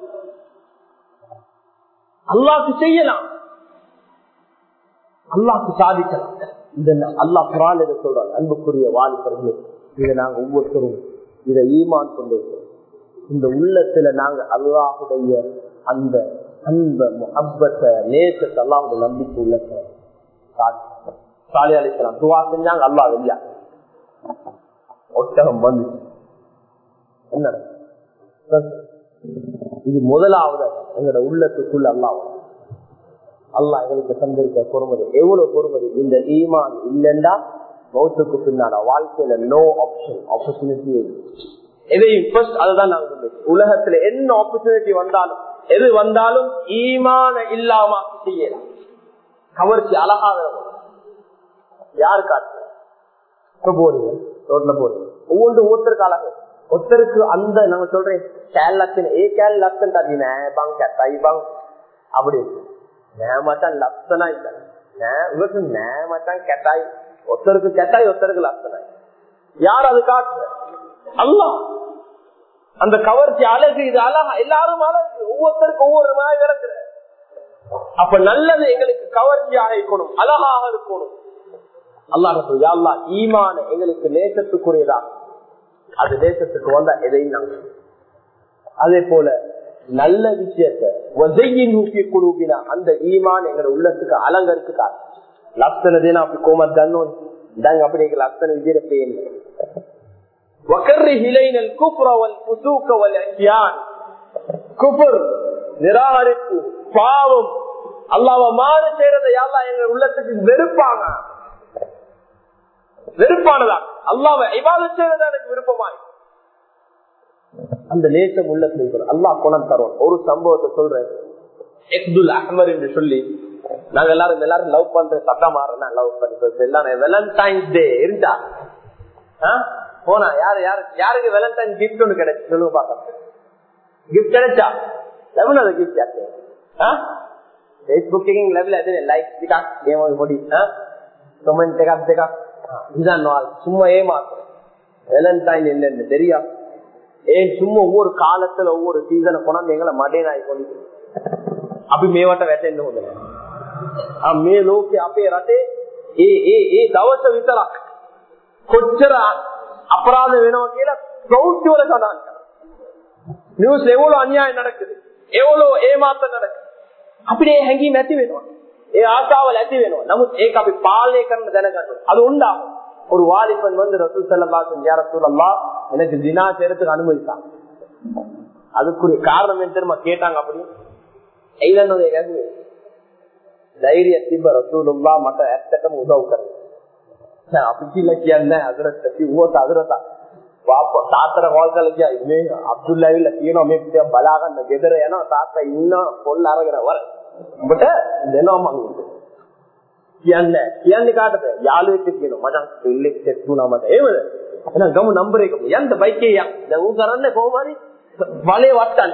[SPEAKER 1] அல்லாக்கு செய்யலாம் அல்லாக்கு சாதிக்கலாம் இந்த அல்லா குரான் இதை சொல்றாங்க அன்புக்குரிய வாலிபர்கள் இதை நாங்க ஒவ்வொருத்தரும் இதை ஈமான் கொண்டு இந்த உள்ளத்துல நாங்க அல்லாஹுடைய அந்த அன்ப முகப்பத்த நேசத்தை அல்லாஹுடைய நம்பிக்கை உள்ள சாலி அலிசலாம் துவா செஞ்சாங்க அல்லா வெளியா ஒட்டகம் வந்து என்ன இது முதலாவது எங்களோட உள்ளத்துக்குள்ள அல்லாவும் அல்லாஹ் எங்களுக்கு தந்திருக்க பொறுமதி எவ்வளவு பொறுமதி இந்த ஈமான் இல்லைண்டா மௌத்துக்கு பின்னால வாழ்க்கையில நோ ஆப்ஷன் ஆப்பர்ச்சுனிட்டி எதையும் first அதுதான் நாங்க சொல்லுவோம். உலகத்துல என்ன ஆப்பர்ச்சுனிட்டி வந்தாலும் எது வந்தாலும் ஈமான இல்லாம செய்யலாம் கவர்ச்சி அழகாக யாரு காட்டு இப்ப போறீங்க ரோட்ல போறீங்க ஒவ்வொன்று ஒருத்தருக்கு அழகு ஒருத்தருக்கு அந்த நம்ம சொல்றேன் கேல் லட்சன் ஏ கேல் லட்சன் தாடி நேபாங் கட்டாய் பாங் அப்படி நேமத்தான் லட்சனா இல்ல இவருக்கு நேமத்தான் கெட்டாய் ஒருத்தருக்கு கெட்டாய் ஒருத்தருக்கு லட்சனாய் யார் அது காட்டு அல்லா அந்த கவர்ச்சி அழகு இது அழகா எல்லாரும் அழகு ஒவ்வொருத்தருக்கும் ஒவ்வொரு மாதிரி இறங்குற அப்ப நல்லது எங்களுக்கு கவர்ச்சியாக இருக்கணும் அழகாக இருக்கணும் அல்லாஹ் சொல்லி அல்லா ஈமான எங்களுக்கு நேசத்துக்குரியதா அது தேசத்துக்கு வந்தா எதையும் நாங்க அதே போல நல்ல விஷயத்தை நூக்கி குழுவினா அந்த ஈமான் எங்க உள்ளத்துக்கு அலங்கரிக்கு லப்சனதேனா அப்படி கோமர் தன்னோன் இதாங்க அப்படி எங்க லப்சன விஜய பேன் நிராகரிப்பு பாவம் அல்லாவ மாறு செய்யறதை யாரெல்லாம் எங்க உள்ளத்துக்கு வெறுப்பாங்க வெறுப்பானதா அல்லாவ இவாத செய்யறதா எனக்கு விருப்பமாய் அந்த நேசம் உள்ளத்துல அல்லாஹ் குணம் தரும் ஒரு சம்பவத்தை சொல்றேன் எக்துல் அஹ்மர் என்று சொல்லி நாங்க எல்லாரும் எல்லாரும் லவ் பண்ற சத்தம் மாறனா லவ் பண்றது எல்லாரும் வெலண்டைன்ஸ் டே இருந்தா போனா யாரு யாரு யாருக்கு வெலண்டைன் கிஃப்ட் ஒண்ணு கிடைச்சு சொல்லுங்க பாக்க கிஃப்ட் கிடைச்சா லெவன் அது கிஃப்ட் யாரு ஃபேஸ்புக் லெவல் அது லைக் திகா கேம் போடி கமெண்ட் திகா திகா இதுதான் நாள் சும்மா ஏமாத்தும் வேலண்டைன் என்னன்னு தெரியா ஏன் சும்மா ஒவ்வொரு காலத்துல ஒவ்வொரு சீசனை கொண்டாந்து எங்களை மடேனாய் கொண்டு අපි මේවට වැටෙන්න හොඳ නැහැ. මේ ලෝකේ අපේ රටේ ඒ ඒ ඒ දවස විතරක් කොච්චර අපරාධ වෙනවා කියලා ප්‍රවෘත්ති වල සඳහන් කරනවා. නිවුස් එවලෝ අන්‍යාය நடக்குது. එවලෝ ඒමාත්ත நடக்குது. අපිට ඒ හැඟීම ඇති වෙනවා. ඒ ආශාවල් ඇති වෙනවා. නමුත් ඒක අපි පාලනය කරන්න දැනගන්න அது உண்டா ஒரு வாலிபன் வந்து ரசூல் சல்லல்லாஹு யா ரசூலல்லாஹ் எனக்கு தினா செய்யறதுக்கு அனுமதித்தாங்க அதுக்குரிய காரணம் என்ன தெரியுமா கேட்டாங்க அப்படி එයිලන්නොද ගැදුවේ ධෛර්යය තිබ්බ රසූලුල්ලාහ මට ඇත්තටම උදව් කරා දැන් අපි කියලා කියන්නේ හදරත් කිව්වොත් හදරත පාප තාත්තට කෝල් කරලා කියයි මේ අබ්දුල්ලා ඇවිල්ලා කියනවා මේ පිටිය බලා ගන්න ගෙදර යනවා තාත්තා ඉන්න පොල් අරගෙන වර උඹට දෙනවා මං කියන්නේ කියන්නේ කාටද යාළුවෙක් කියනවා මචං පිල්ලෙක් සෙට් වුණා මට එහෙමද එහෙනම් ගමු නම්බර එක යන්න බයික් එකේ යන්න දැන් ඌ කරන්නේ කොහොම හරි බලේ වට්ටන්න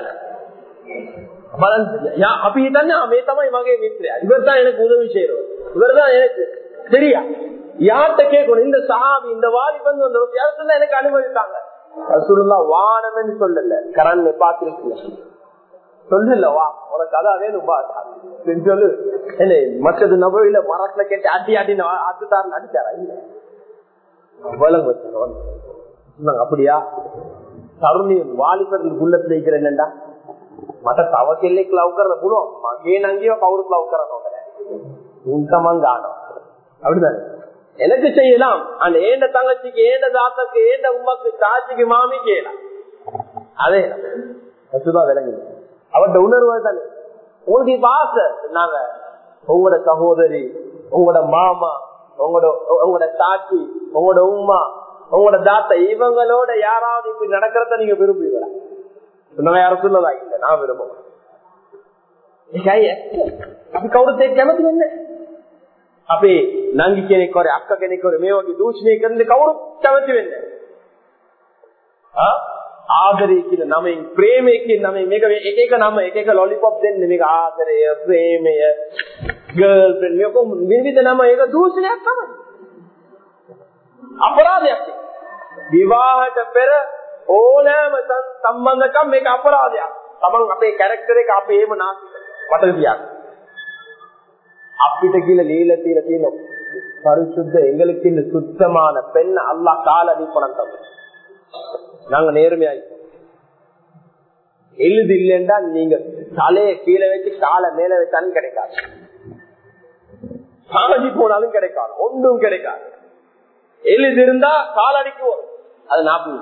[SPEAKER 1] බලන්න අපි හිතන්නේ මේ තමයි මගේ මිත්‍රයා இவர் தான் எனக்கு உதவி செய்யறவர் இவர் தான் எனக்கு சரியா யார்கிட்ட கேட்கணும் இந்த சாமி இந்த வாலிபன் வந்து யாருக்குள்ள எனக்கு அனுமதித்தாங்க ரசூலுல்லா வானம்னு சொல்லல கரண் பாத்திருக்கீங்க சொல்லல வா உனக்கு அதான் வேணும் பா சொல்லு என்ன மற்றது நபையில மரத்துல கேட்டு அடி அடி அதுதான் அடிச்சாரா இல்ல விலங்கு வச்சுருவாங்க அப்படியா தருணி வாலிபர் உள்ளத்துல இருக்கிற என்னண்டா මට තව කෙල්ලෙක් ලව් කරන්න පුළුවන් මගේ නංගිව කවුරුත් ලව් කරන්න ඕනේ උන් තමන් ගන්නවා அப்படிதானே எனக்கு செய்யலாம் அந்த ஏண்ட தங்கச்சிக்கு ஏண்ட தாத்தாக்கு ஏண்ட உமாக்கு சாட்சிக்கு மாமி செய்யலாம் அதே சுதா விளங்குது அவர்கிட்ட உணர்வு தானே உங்களுக்கு இப்ப ஆசை நாங்க உங்களோட சகோதரி உங்களோட மாமா உங்களோட உங்களோட சாட்சி உங்களோட உமா உங்களோட தாத்தா இவங்களோட யாராவது இப்படி நடக்கிறத நீங்க விரும்புவீங்களா சொன்னவன் யாரும் சொல்லதா இல்ல நான் விரும்புவேன் අපි කවුරුත් ඒක කැමති වෙන්නේ අපේ නංගි කෙනෙක් හරි අක්ක කෙනෙක් හරි මේ වගේ දූෂණය කරන්න කවුරුත් කැමති වෙන්නේ ආදරය කියන නමෙන් ප්‍රේමය කියන නමෙන් මේක එක එක නම එක එක ලොලිපොප් දෙන්නේ මේක ආදරය ප්‍රේමය ගර්ල් ෆ්‍රෙන්ඩ් මේක විවිධ නම ඒක දූෂණයක් තමයි අපරාධයක් විවාහයට පෙර ඕනෑම සම්බන්ධකම් මේක අපරාධයක්. තමන් අපේ කැරක්ටර එක අපේ එහෙම නාස්ති මතක තියාගන්න. අපිට කියලා ලීලා තියලා තියෙන பரிசுத்த எங்களுக்கு இந்த சுத்தமான பெண் அல்லா கால அடிப்படம் தந்து நாங்க நேர்மையாய் எழுது இல்லைன்றா நீங்க தலைய கீழே வச்சு காலை மேல வச்சாலும் கிடைக்காது சாதி போனாலும் கிடைக்காது ஒன்றும் கிடைக்காது எழுது இருந்தா காலடிக்கு வரும் அது நாற்பது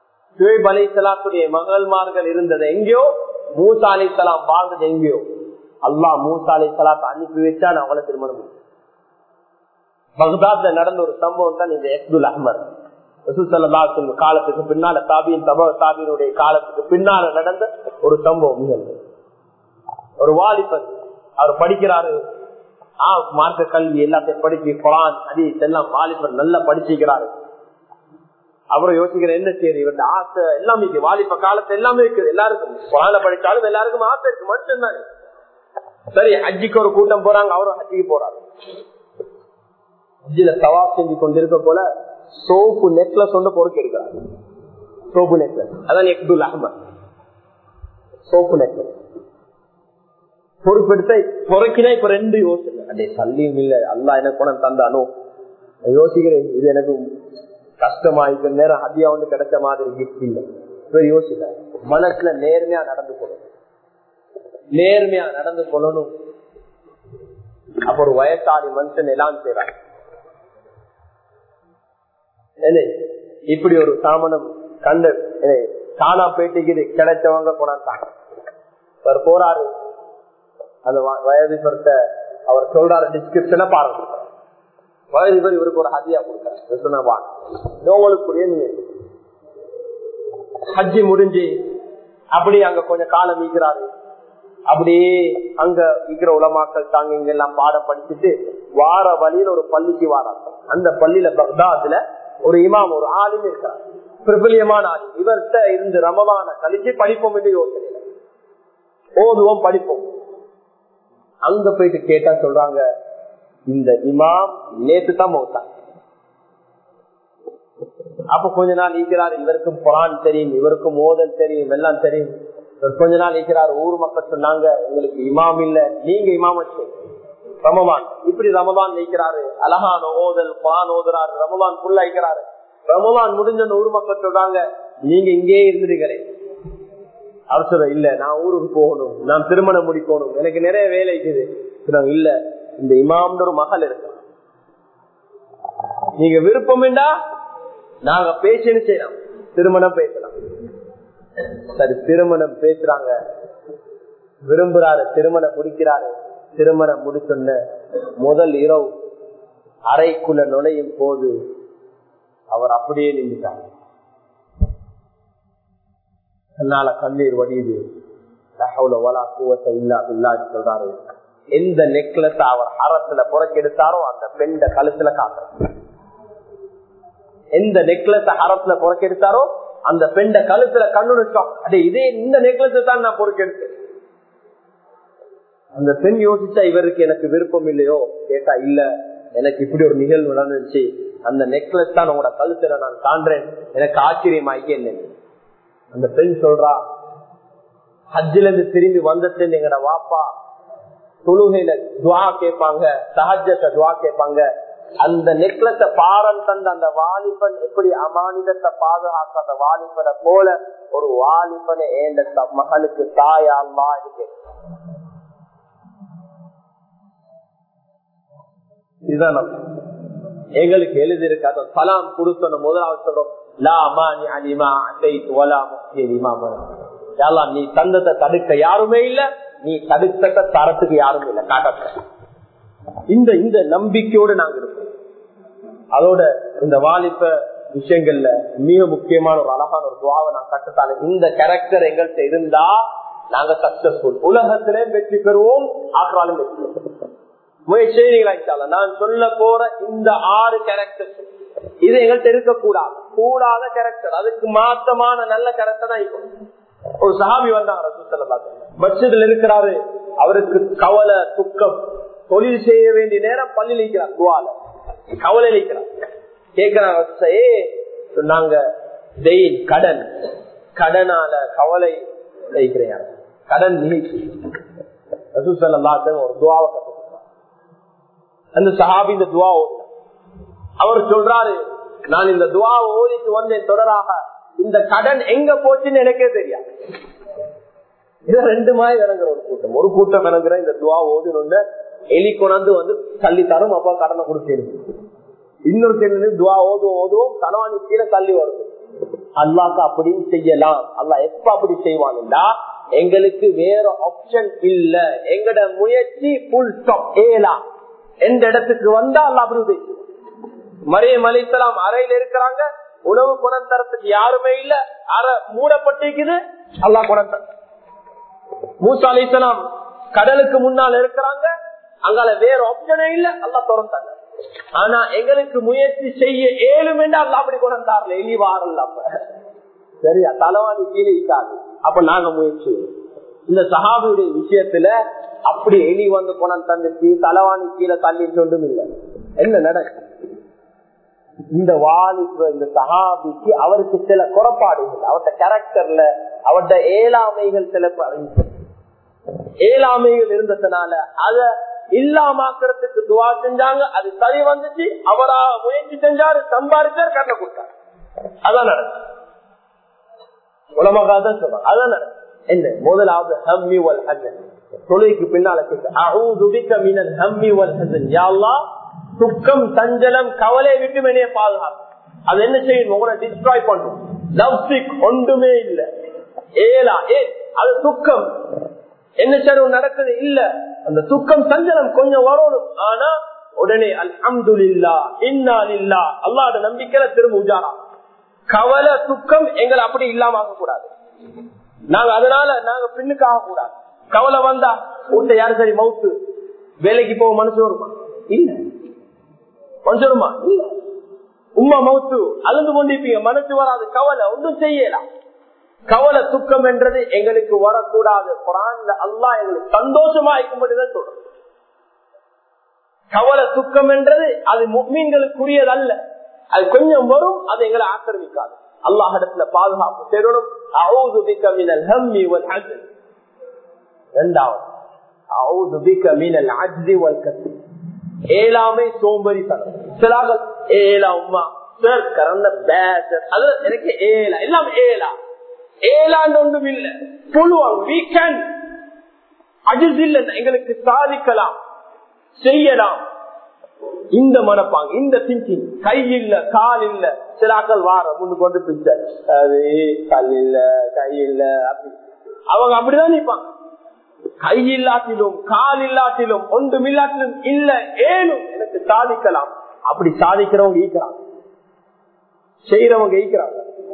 [SPEAKER 1] சுவேப் அலி சலாத்துடைய மகள்மார்கள் இருந்தது எங்கேயோ மூசா அலி சலாம் வாழ்ந்தது எங்கேயோ அல்லாஹ் மூசாலை சலாத்தை அனுப்பி வச்சா நான் அவளை திருமணம் முடிச்சேன். பக்தாத்ல நடந்த ஒரு சம்பவம் தான் இந்த எக்துல் அஹ்மர் ரசூசல்லாத்தின் காலத்துக்கு பின்னால தாபியின் தப தாபியினுடைய காலத்துக்கு பின்னால நடந்த ஒரு சம்பவம் நிகழ்வு ஒரு வாலிபர் அவர் படிக்கிறாரு ஆ மார்க்க கல்வி எல்லாத்தையும் படிச்சு குரான் அடி எல்லாம் வாலிபர் நல்லா படிச்சுக்கிறாரு அப்புறம் யோசிக்கிற என்ன சரி இவருடைய ஆசை எல்லாமே இருக்கு வாலிப காலத்து எல்லாமே இருக்குது எல்லாருக்கும் குரான படிச்சாலும் எல்லாருக்கும் ஆசை இருக்கு மனுஷன் தானே சரி ஹஜ்ஜிக்கு ஒரு கூட்டம் போறாங்க அவரும் ஹஜ்ஜிக்கு போறாரு ஹஜ்ஜில சவா செஞ்சு கொண்டிருக்க போல சோப்பு நெக்லஸ் ஒன்று பொறுக்க இருக்கிறார் சோப்பு நெக்லஸ் அதான் எக்துல் அஹமத் சோப்பு நெக்லஸ் பொறுப்பெடுத்த பொறுக்கினா இப்ப ரெண்டு யோசனை அடே சல்லியும் இல்ல அல்லா எனக்கு குணம் தந்தானோ யோசிக்கிறேன் இது எனக்கு கஷ்டமா இருக்கிற நேரம் அதியா வந்து கிடைச்ச மாதிரி கிஃப்ட் இல்ல இப்ப யோசிக்க மனசுல நேர்மையா நடந்து கொள்ளணும் நேர்மையா நடந்து கொள்ளணும் அப்ப ஒரு வயசாளி மனுஷன் எல்லாம் செய்யறாங்க இப்படி ஒரு சாமனம் கண்டு காணா பேட்டிக்கு கிடைச்சவங்க கொண்டாந்தாங்க அவர் போறாரு அந்த வயது பொறுத்த அவர் சொல்றாரு டிஸ்கிரிப்ஷனை பாருங்க வயது இவருக்கு ஒரு ஹதியா கொடுத்தாரு சொன்னா உங்களுக்குரிய நீங்க ஹஜ்ஜி முடிஞ்சு அப்படி அங்க கொஞ்சம் காலம் ஈக்கிறாரு அப்படியே அங்க இருக்கிற உலமாக்கள் தாங்க இங்க எல்லாம் பாடம் படிச்சுட்டு வார வழியில ஒரு பள்ளிக்கு வாராங்க அந்த பள்ளியில பக்தாதுல ஒரு இமாம் ஒரு ஆளும் இருக்கிறார் பிரபலியமான ஆள் இவர்கிட்ட இருந்து ரமதான கழிச்சு படிப்போம் என்று யோசனை ஓதுவோம் படிப்போம் அங்க போயிட்டு கேட்டா சொல்றாங்க இந்த இமாம் நேத்து தான் மௌத்தா அப்ப கொஞ்ச நாள் நீக்கிறார் இவருக்கும் குரான் தெரியும் இவருக்கும் ஓதல் தெரியும் எல்லாம் தெரியும் கொஞ்ச நாள் நீக்கிறார் ஊர் மக்கள் சொன்னாங்க உங்களுக்கு இமாம் இல்ல நீங்க இமாம் ரமவான் இப்படி ரமதான் நீக்கிறாரு அழகான ஓதல் குரான் ஓதுறாரு ரமதான் ஃபுல்லா இருக்கிறாரு ரமதான் முடிஞ்ச ஊர் மக்கள் சொல்றாங்க நீங்க இங்கே இருந்துருங்களே அவர் சொல்ற இல்ல நான் ஊருக்கு போகணும் நான் திருமணம் முடிக்கணும் எனக்கு நிறைய வேலை இருக்குது இல்ல இந்த இமாம்னு ஒரு மகள் இருக்கு நீங்க விருப்பம்டா நாங்க பேசணும் செய்யலாம் திருமணம் பேசலாம் சரி திருமணம் பேசுறாங்க விரும்புறாரு திருமணம் முடிக்கிறாரு திருமணம் முடிச்சொன்ன முதல் இரவு அறைக்குள்ள நுழையும் போது அவர் அப்படியே நின்றுட்டார் தன்னால கண்ணீர் வடியுது சொல்றாரு எந்த நெக்லஸ் அவர் அறத்துல புறக்கெடுத்தாரோ அந்த பெண்ட கழுத்துல காட்டுற எந்த நெக்லஸ் அறத்துல புறக்கெடுத்தாரோ அந்த பெண்ட கழுத்துல கண்ணு அடே இதே இந்த நெக்லஸ் தான் நான் பொறுக்கெடுத்தேன் அந்த பெண் யோசிச்சா இவருக்கு எனக்கு விருப்பம் இல்லையோ கேட்டா இல்ல எனக்கு இப்படி ஒரு நிகழ்வு நடந்துச்சு அந்த நெக்லஸ் தான் உங்களோட கழுத்துல நான் காண்றேன் எனக்கு ஆச்சரியமாக்கி என்ன அந்த பெண் சொல்றா ஹஜ்ஜில இருந்து திரும்பி வந்தது எங்கட வாப்பா தொழுகையில துவா கேட்பாங்க சஹஜத்தை துவா கேட்பாங்க அந்த நெக்லஸ பாரன் தந்த அந்த வாலிபன் எப்படி அமானிதத்தை பாதுகாக்க அந்த வாலிபனை போல ஒரு வாலிபனை ஏந்த மகளுக்கு தாயாமா இருக்கு இதுதான் எங்களுக்கு எழுதியிருக்கு அதை சலாம் கொடுத்த முதலாவது சொல்றோம் நீ தந்தத்தை தடுக்க யாருமே இல்ல நீ தடுத்த தரத்துக்கு யாருமே இல்ல காட்ட இந்த இந்த நம்பிக்கையோடு நாங்க இருக்கோம் அதோட இந்த வாலிப விஷயங்கள்ல மிக முக்கியமான ஒரு அழகான ஒரு துவாவை நான் கட்டுத்தானே இந்த கேரக்டர் எங்கள்கிட்ட இருந்தா நாங்க சக்சஸ்ஃபுல் உலகத்திலே வெற்றி பெறுவோம் ஆற்றாலும் வெற்றி பெறுவோம் முயற்சி நான் சொல்ல போற இந்த ஆறு கேரக்டர் இது எங்கள்கிட்ட இருக்கக்கூடாது கூடாத கேரக்டர் அதுக்கு மாற்றமான நல்ல கேரக்டர் தான் இருக்கும் ஒரு சஹாபி வந்தாங்க மஸ்ஜிதில் இருக்கிறாரு அவருக்கு கவலை துக்கம் தொழில் செய்ய வேண்டிய நேரம் பள்ளி நிற்கிறார் துவால கவலை நிற்கிறார் கேட்கிறாங்க சொன்னாங்க தெயின் கடன் கடனால கவலை நினைக்கிறேன் கடன் நிகழ்ச்சி ஒரு துவாவை கத்து அந்த சஹாபி இந்த துவா அவர் சொல்றாரு நான் இந்த துவாவை ஓதிட்டு வந்தேன் தொடராக இந்த கடன் எங்க போச்சுன்னு எனக்கே தெரியாது இது ரெண்டு மாதிரி இறங்குற ஒரு கூட்டம் ஒரு கூட்டம் இறங்குற இந்த துவா ஓதினு எலி கொண்டாந்து வந்து தள்ளி தரும் அப்பா கடனை கொடுத்தேன் இன்னொரு தெரிஞ்சு துவா ஓதுவோம் ஓதுவோம் தலைவாணி கீழே தள்ளி வருது அல்லாக்கு அப்படின்னு செய்யலாம் அல்லா எப்ப அப்படி செய்வான்டா எங்களுக்கு வேற ஆப்ஷன் இல்ல எங்கட முயற்சி புல் ஸ்டாப் ஏலா எந்த இடத்துக்கு வந்தா அல்ல அப்படி உதவி செய்வான். மரியம் அலிசலாம் அறையில இருக்கிறாங்க உணவு குணம் தரத்துக்கு யாருமே இல்ல அறை மூடப்பட்டிருக்குது அல்லா குணம் தர மூசா அலிசலாம் கடலுக்கு முன்னால் இருக்கிறாங்க அங்கால வேற ஆப்ஷனே இல்ல அல்லா திறந்தாங்க ஆனா எங்களுக்கு முயற்சி செய்ய ஏழும் என்று அல்லா அப்படி கொண்டார்ல எலிவாரல்ல அப்ப சரியா தலைவாணி கீழே இருக்காது அப்ப நாங்க முயற்சி செய்வோம். இந்த சஹாபியுடைய விஷயத்துல அப்படி எலி வந்து குணம் தந்துச்சு தலைவாணி கீழே தள்ளிட்டு ஒன்றும் இல்லை என்ன நடக்கும் இந்த வாலிப இந்த சஹாபிக்கு அவருக்கு சில குறைபாடுகள் அவர்கிட்ட கேரக்டர்ல அவர்கிட்ட ஏழாமைகள் சில ப- ஏழாமைகள் இருந்ததுனால அத இல்லாமாக்குறதுக்கு துவா செஞ்சாங்க அது சரி வந்துச்சு அவரா முயற்சி செஞ்சாரு சம்பாதிச்சார் கண்ண கொடுத்தாரு அதான் நடக்கும் உலமாக தான் சொல்றாங்க அதான் நடக்கும் என்ன முதலாவது ஹம்மி வல் ஹசன் தொழுகைக்கு பின்னால கேட்க அஊது பிக்க மினல் ஹம்மி வல் ஹசன் யா அல்லாஹ் துக்கம் சஞ்சலம் கவலை விட்டு என்னைய பாதுகாப்பு அது என்ன செய்யணும் உங்களை டிஸ்ட்ராய் பண்ணும் லவ் சிக் ஒன்றுமே இல்ல ஏலா ஏ அது துக்கம் என்ன செய்யணும் நடக்குது இல்ல அந்த துக்கம் சஞ்சலம் கொஞ்சம் வரணும் ஆனா உடனே அல்ஹம்துலில்லா இன்னா லில்லா அல்லாஹ்வோட நம்பிக்கையில திரும்ப உஜாரா கவலை துக்கம் எங்களை அப்படி இல்லாம ஆக கூடாது நாங்க அதனால நாங்க பின்னுக்கு ஆக கூடாது கவலை வந்தா வீட்டை யாரு சரி மவுத்து வேலைக்கு போக மனசு வருமா இல்ல மனசு வருமா இல்ல உமா மவுத்து அழுந்து கொண்டிருப்பீங்க மனசு வராது கவலை ஒன்றும் செய்யலாம் கவலை துக்கம் என்றது எங்களுக்கு வரக்கூடாது குரான்ல அல்லாஹ் எங்களுக்கு சந்தோஷமா இருக்கும்படிதான் சொல்றோம் கவலை துக்கம் என்றது அது மீன்களுக்குரியது அல்ல அது கொஞ்சம் வரும் அது எங்களை ஆக்கிரமிக்காது அல்லாஹ் இடத்துல பாதுகாப்பு பெறணும் அவுது பிக்க மினல் ஹம்மி வல் ஹஸன் இரண்டாவது அவுது பிக்க மினல் அஜ்தி வல் கஸ்ல் ஏழாமை சோம்பரி தனம் சிலாக ஏழா உமா சார் கரண்ட பேட் அது எனக்கு ஏழா எல்லாம் ஏழா ஏழாண்டு ஒன்றும் இல்ல புழுவாங்க வீக்கெண்ட் அஜிஸ் இல்ல எங்களுக்கு சாதிக்கலாம் செய்யலாம் இந்த மனப்பாங்க இந்த திங்கிங் கை இல்ல கால் இல்ல சிலாக்கள் வார முன்னுக்கு வந்து பிச்ச அது கல் இல்ல கை இல்ல அப்படி அவங்க அப்படிதான் நிப்பாங்க கை இல்லாட்டிலும் கால் இல்லாட்டிலும் ஒன்றும் இல்லாட்டிலும் இல்ல ஏனும் எனக்கு சாதிக்கலாம் அப்படி சாதிக்கிறவங்க ஈக்கிறாங்க செய்யறவங்க ஈக்கிறாங்க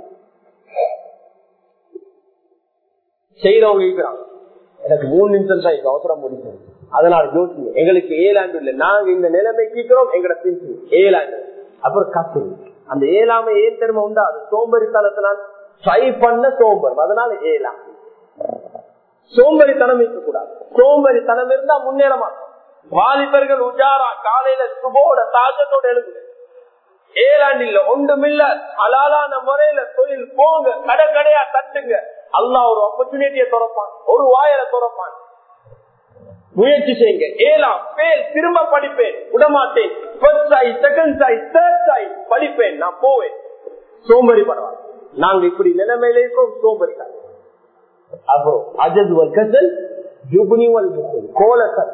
[SPEAKER 1] செய்யறவங்க ஈக்கிறாங்க எனக்கு மூணு நிமிஷம் தான் இது அவசரம் முடிக்கும் அதனால யோசிங்க எங்களுக்கு ஏழாண்டு இல்ல நாங்க இந்த நிலைமை கேட்கிறோம் எங்கட திங்கிங் ஏழாண்டு அப்புறம் கத்து அந்த ஏழாமை ஏன் திறமை உண்டா அது சோம்பரித்தனத்தினால் ட்ரை பண்ண சோம்பர் அதனால ஏழாம் சோம்பரித்தனம் இருக்கக்கூடாது சோம்பரித்தனம் இருந்தா முன்னேற மாட்டோம் வாலிபர்கள் உஜாரா காலையில சுபோட தாக்கத்தோட எழுதுங்க ஏழாண்டு இல்ல ஒன்றுமில்ல அலாலான முறையில தொழில் போங்க கடை கடையா தட்டுங்க அல்லாஹ் ஒரு ஆப்பர்ச்சுனிட்டியை திறப்பான் ஒரு வாயில திறப்பான் முயற்சி செய்யுங்க ஏலாம் பேர் திரும்ப படிப்பேன் விடமாட்டேன் ஃபர்ஸ்ட் சாய் செகண்ட் சாய் தேர்ட் சாய் படிப்பேன் நான் போவேன் சோம்பரி பரவாயில்ல நாங்க இப்படி நிலைமையில இருக்கோம் சோம்பரி அப்புறம் அஜத் வர்க்கத்தில் ஜுபுனி வல் கோலத்தன்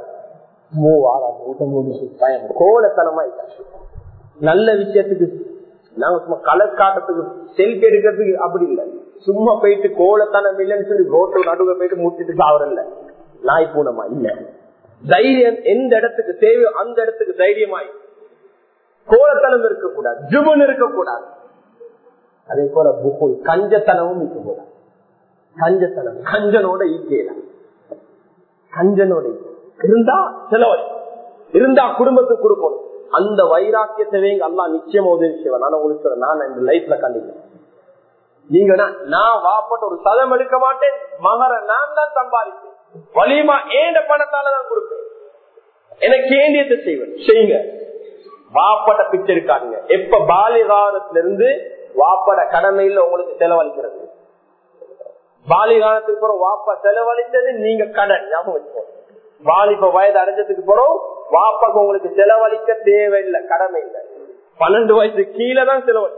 [SPEAKER 1] கோலத்தனமா நல்ல விஷயத்துக்கு நாங்க சும்மா கலர் காட்டுறதுக்கு செல்ஃபி எடுக்கிறதுக்கு அப்படி இல்லை சும்மா போயிட்டு கோலத்தனம் இல்லைன்னு சொல்லி ரோட்டு நடுவில் போயிட்டு முடிச்சுட்டு சாவரல நாய் பூனமா இல்ல தைரியம் எந்த இடத்துக்கு தேவையோ அந்த இடத்துக்கு தைரியமாய் கோலத்தனம் இருக்கக்கூடாது ஜுபன் இருக்கக்கூடாது அதே போல புகுல் கஞ்சத்தனமும் இருக்கக்கூடாது கஞ்சத்தனம் கஞ்சனோட ஈக்கலாம் கஞ்சனோட இருந்தா செலவழி இருந்தா குடும்பத்துக்கு கொடுக்கணும் அந்த வைராக்கியத்தை அல்லா நிச்சயமா உதவி செய்வேன் நான் உங்களுக்கு சொல்றேன் நான் இந்த லைஃப்ல கண்டிப்பேன் நீங்க நான் வாப்பட்ட ஒரு சதம் எடுக்க மாட்டேன் மகர நான் தான் சம்பாதிப்பேன் வலிமா ஏண்ட பணத்தாலதான் கொடுப்பேன் எனக்கு ஏண்டியத்தை செய்வேன் செய்யுங்க வாப்பட பிச்சை இருக்காங்க எப்ப பாலிகாலத்துல இருந்து வாப்பட கடமையில உங்களுக்கு செலவழிக்கிறது பாலிகாலத்துக்கு பிறகு வாப்பா செலவழித்தது நீங்க கடன் ஞாபகம் வச்சுக்கோங்க வாலிப வயது அடைஞ்சதுக்கு பிறகு வாப்பாக்கு உங்களுக்கு செலவழிக்க தேவையில்லை கடமை இல்லை பன்னெண்டு வயசு கீழே தான் செலவழி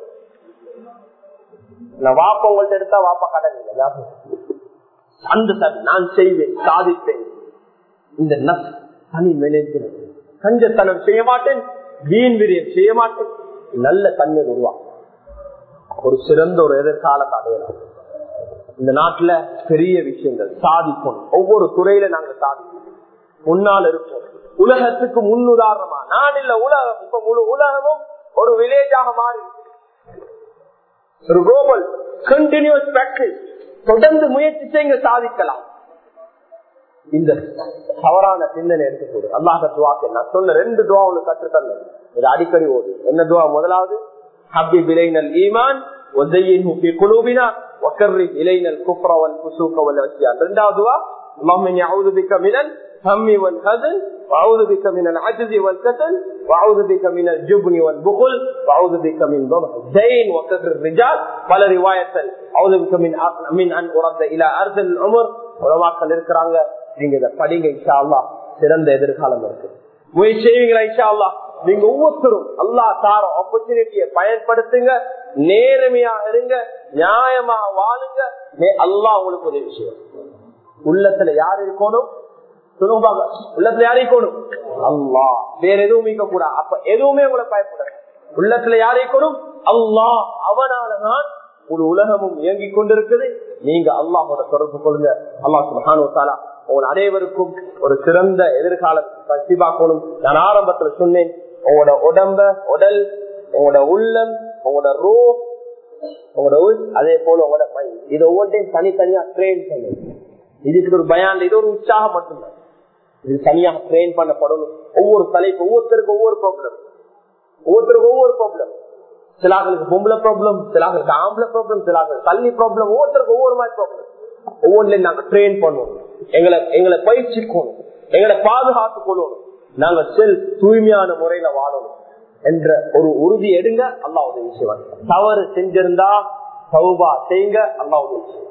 [SPEAKER 1] நான் வாப்பா உங்கள்ட்ட எடுத்தா வாப்பா கடன் இல்லை ஞாபகம் அந்த நான் செய்வேன் சாதிப்பேன் இந்த நஸ் தனி விளைக்கிறது கஞ்சத்தனம் செய்ய மாட்டேன் வீண் விரியம் செய்ய மாட்டேன் நல்ல தண்ணீர் உருவாக்கும் ஒரு சிறந்த ஒரு எதிர்காலத்தை அடையலாம்
[SPEAKER 2] இந்த நாட்டுல பெரிய விஷயங்கள் சாதிக்கணும் ஒவ்வொரு துறையில நாங்க சாதிக்கணும் முன்னால் இருப்போம் உலகத்துக்கு முன்னுதாரணமா நான் இல்ல உலகம் இப்ப முழு உலகமும் ஒரு வில்லேஜாக மாறி ஒரு குளோபல் கண்டினியூஸ் பிராக்டிஸ் தொடர்ந்து முயற்சி செய்ய சாதிக்கலாம் இந்த தவறான சிந்தனை எடுத்துக்கூடு அல்லாஹ் துவாக்கு நான் சொன்ன ரெண்டு துவா உங்களுக்கு கற்று தந்தேன் இது அடிக்கடி ஓடு என்ன துவா முதலாவது ஹப்பி பிலைனல் ஈமான் وزينه في قلوبنا وكره الينا الكفر والفسوق والعصيان ரெண்டாவது துவா اللهم اني اعوذ بك من الهم والحزن واعوذ بك من العجز والكسل واعوذ بك من الجبن والبخل واعوذ بك من ضمع الدين وكثر الرجال قال روايه اعوذ بك من من ان ارد الى ارض العمر உலமாக்கள் இருக்கிறாங்க நீங்க இதை படிங்க இன்ஷா அல்லா சிறந்த எதிர்காலம் இருக்கு முயற்சி செய்வீங்களா இன்ஷா அல்லா நீங்க ஒவ்வொருத்தரும் அல்லா தார ஆப்பர்ச்சுனிட்டியை பயன்படுத்துங்க நேர்மையா இருங்க நியாயமா வாழுங்க அல்லா உங்களுக்கு உதவி செய்யும் உள்ளத்துல யார் இருக்கணும் சொல்லுவாங்க உள்ளத்துல யார் இருக்கணும் அல்லா வேற எதுவும் இருக்க கூடாது அப்ப எதுவுமே உங்களை பயப்பட உள்ளத்துல யார் இருக்கணும் அல்லா அவனாலதான் ஒரு உலகமும் இயங்கிக் கொண்டிருக்குது நீங்க அல்லாஹோட தொடர்பு கொள்ளுங்க அல்லாஹ் சுபஹானு தாலா உங்கள் அனைவருக்கும் ஒரு சிறந்த எதிர்காலம் சசிபாக்கணும் நான் ஆரம்பத்துல சொன்னேன் உங்களோட உடம்ப உடல் உங்களோட உள்ளம் உங்களோட ரூ உங்களோட உள் அதே போல உங்களோட மைண்ட் இது ஒவ்வொன்றையும் தனித்தனியா ட்ரெயின் பண்ணுங்க இதுக்கு ஒரு பயான் இது ஒரு உற்சாகம் மட்டும்தான் இது தனியாக ட்ரெயின் பண்ணப்படணும் ஒவ்வொரு தலைப்பு ஒவ்வொருத்தருக்கும் ஒவ்வொரு ப்ராப்ளம் ஒவ்வொருத்தருக்கும் ஒவ்வொரு ப்ராப்ளம் சிலாக்களுக்கு பொம்பளை ப்ராப்ளம் சிலாக்களுக்கு ஆம்பளை ப்ராப்ளம் சிலாக்களுக்கு தள்ளி ப்ராப்ளம் ஒவ்வொருத்தருக்கும் ஒவ்வொரு மாதிரி ப்ராப்ளம் ஒவ்வொன்றிலையும் நாங்க ட்ரெயின் பண்ணுவோம் எங்களை எங்களை பயிற்சிக்கணும் எங்களை பாதுகாத்துக் கொள்ளணும் நாங்க செல் தூய்மையான முறையில வாழணும் என்ற ஒரு உறுதி எடுங்க அல்லா உதவி செய்வாங்க தவறு செஞ்சிருந்தா சௌபா செய்யுங்க அல்லா உதவி செய்வாங்க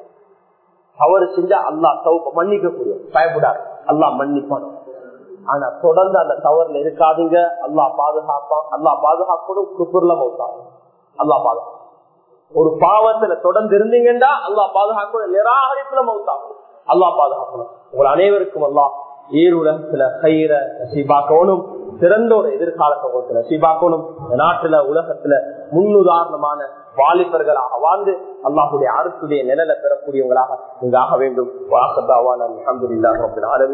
[SPEAKER 2] தவறு செஞ்சா அல்லா சௌபா மன்னிக்க கூடிய பயப்படாது அல்லா மன்னிப்பான் ஆனா தொடர்ந்து அந்த தவறுல இருக்காதீங்க அல்லா பாதுகாப்பான் அல்லா பாதுகாக்கணும் குப்புர்ல மௌத்தாகும் அல்லா பாதுகாப்பு ஒரு பாவத்துல தொடர்ந்து இருந்தீங்கன்னா அல்லா பாதுகாக்கணும் நிராகரிப்புல மௌத்தாகும் அல்லா பாதுகாக்கணும் உங்கள் அனைவருக்கும் அல்லா ஈருலகத்துல கயிற நசீபாக்கணும் சிறந்த ஒரு எதிர்காலத்தை உங்களுக்கு நசீபாக்கணும் நாட்டுல உலகத்துல முன்னுதாரணமான வாலிபர்களாக வாழ்ந்து அல்லாஹுடைய அரசுடைய நிழலை பெறக்கூடியவங்களாக நீங்க ஆக வேண்டும் வாசத்தாவான அலமதுல்லா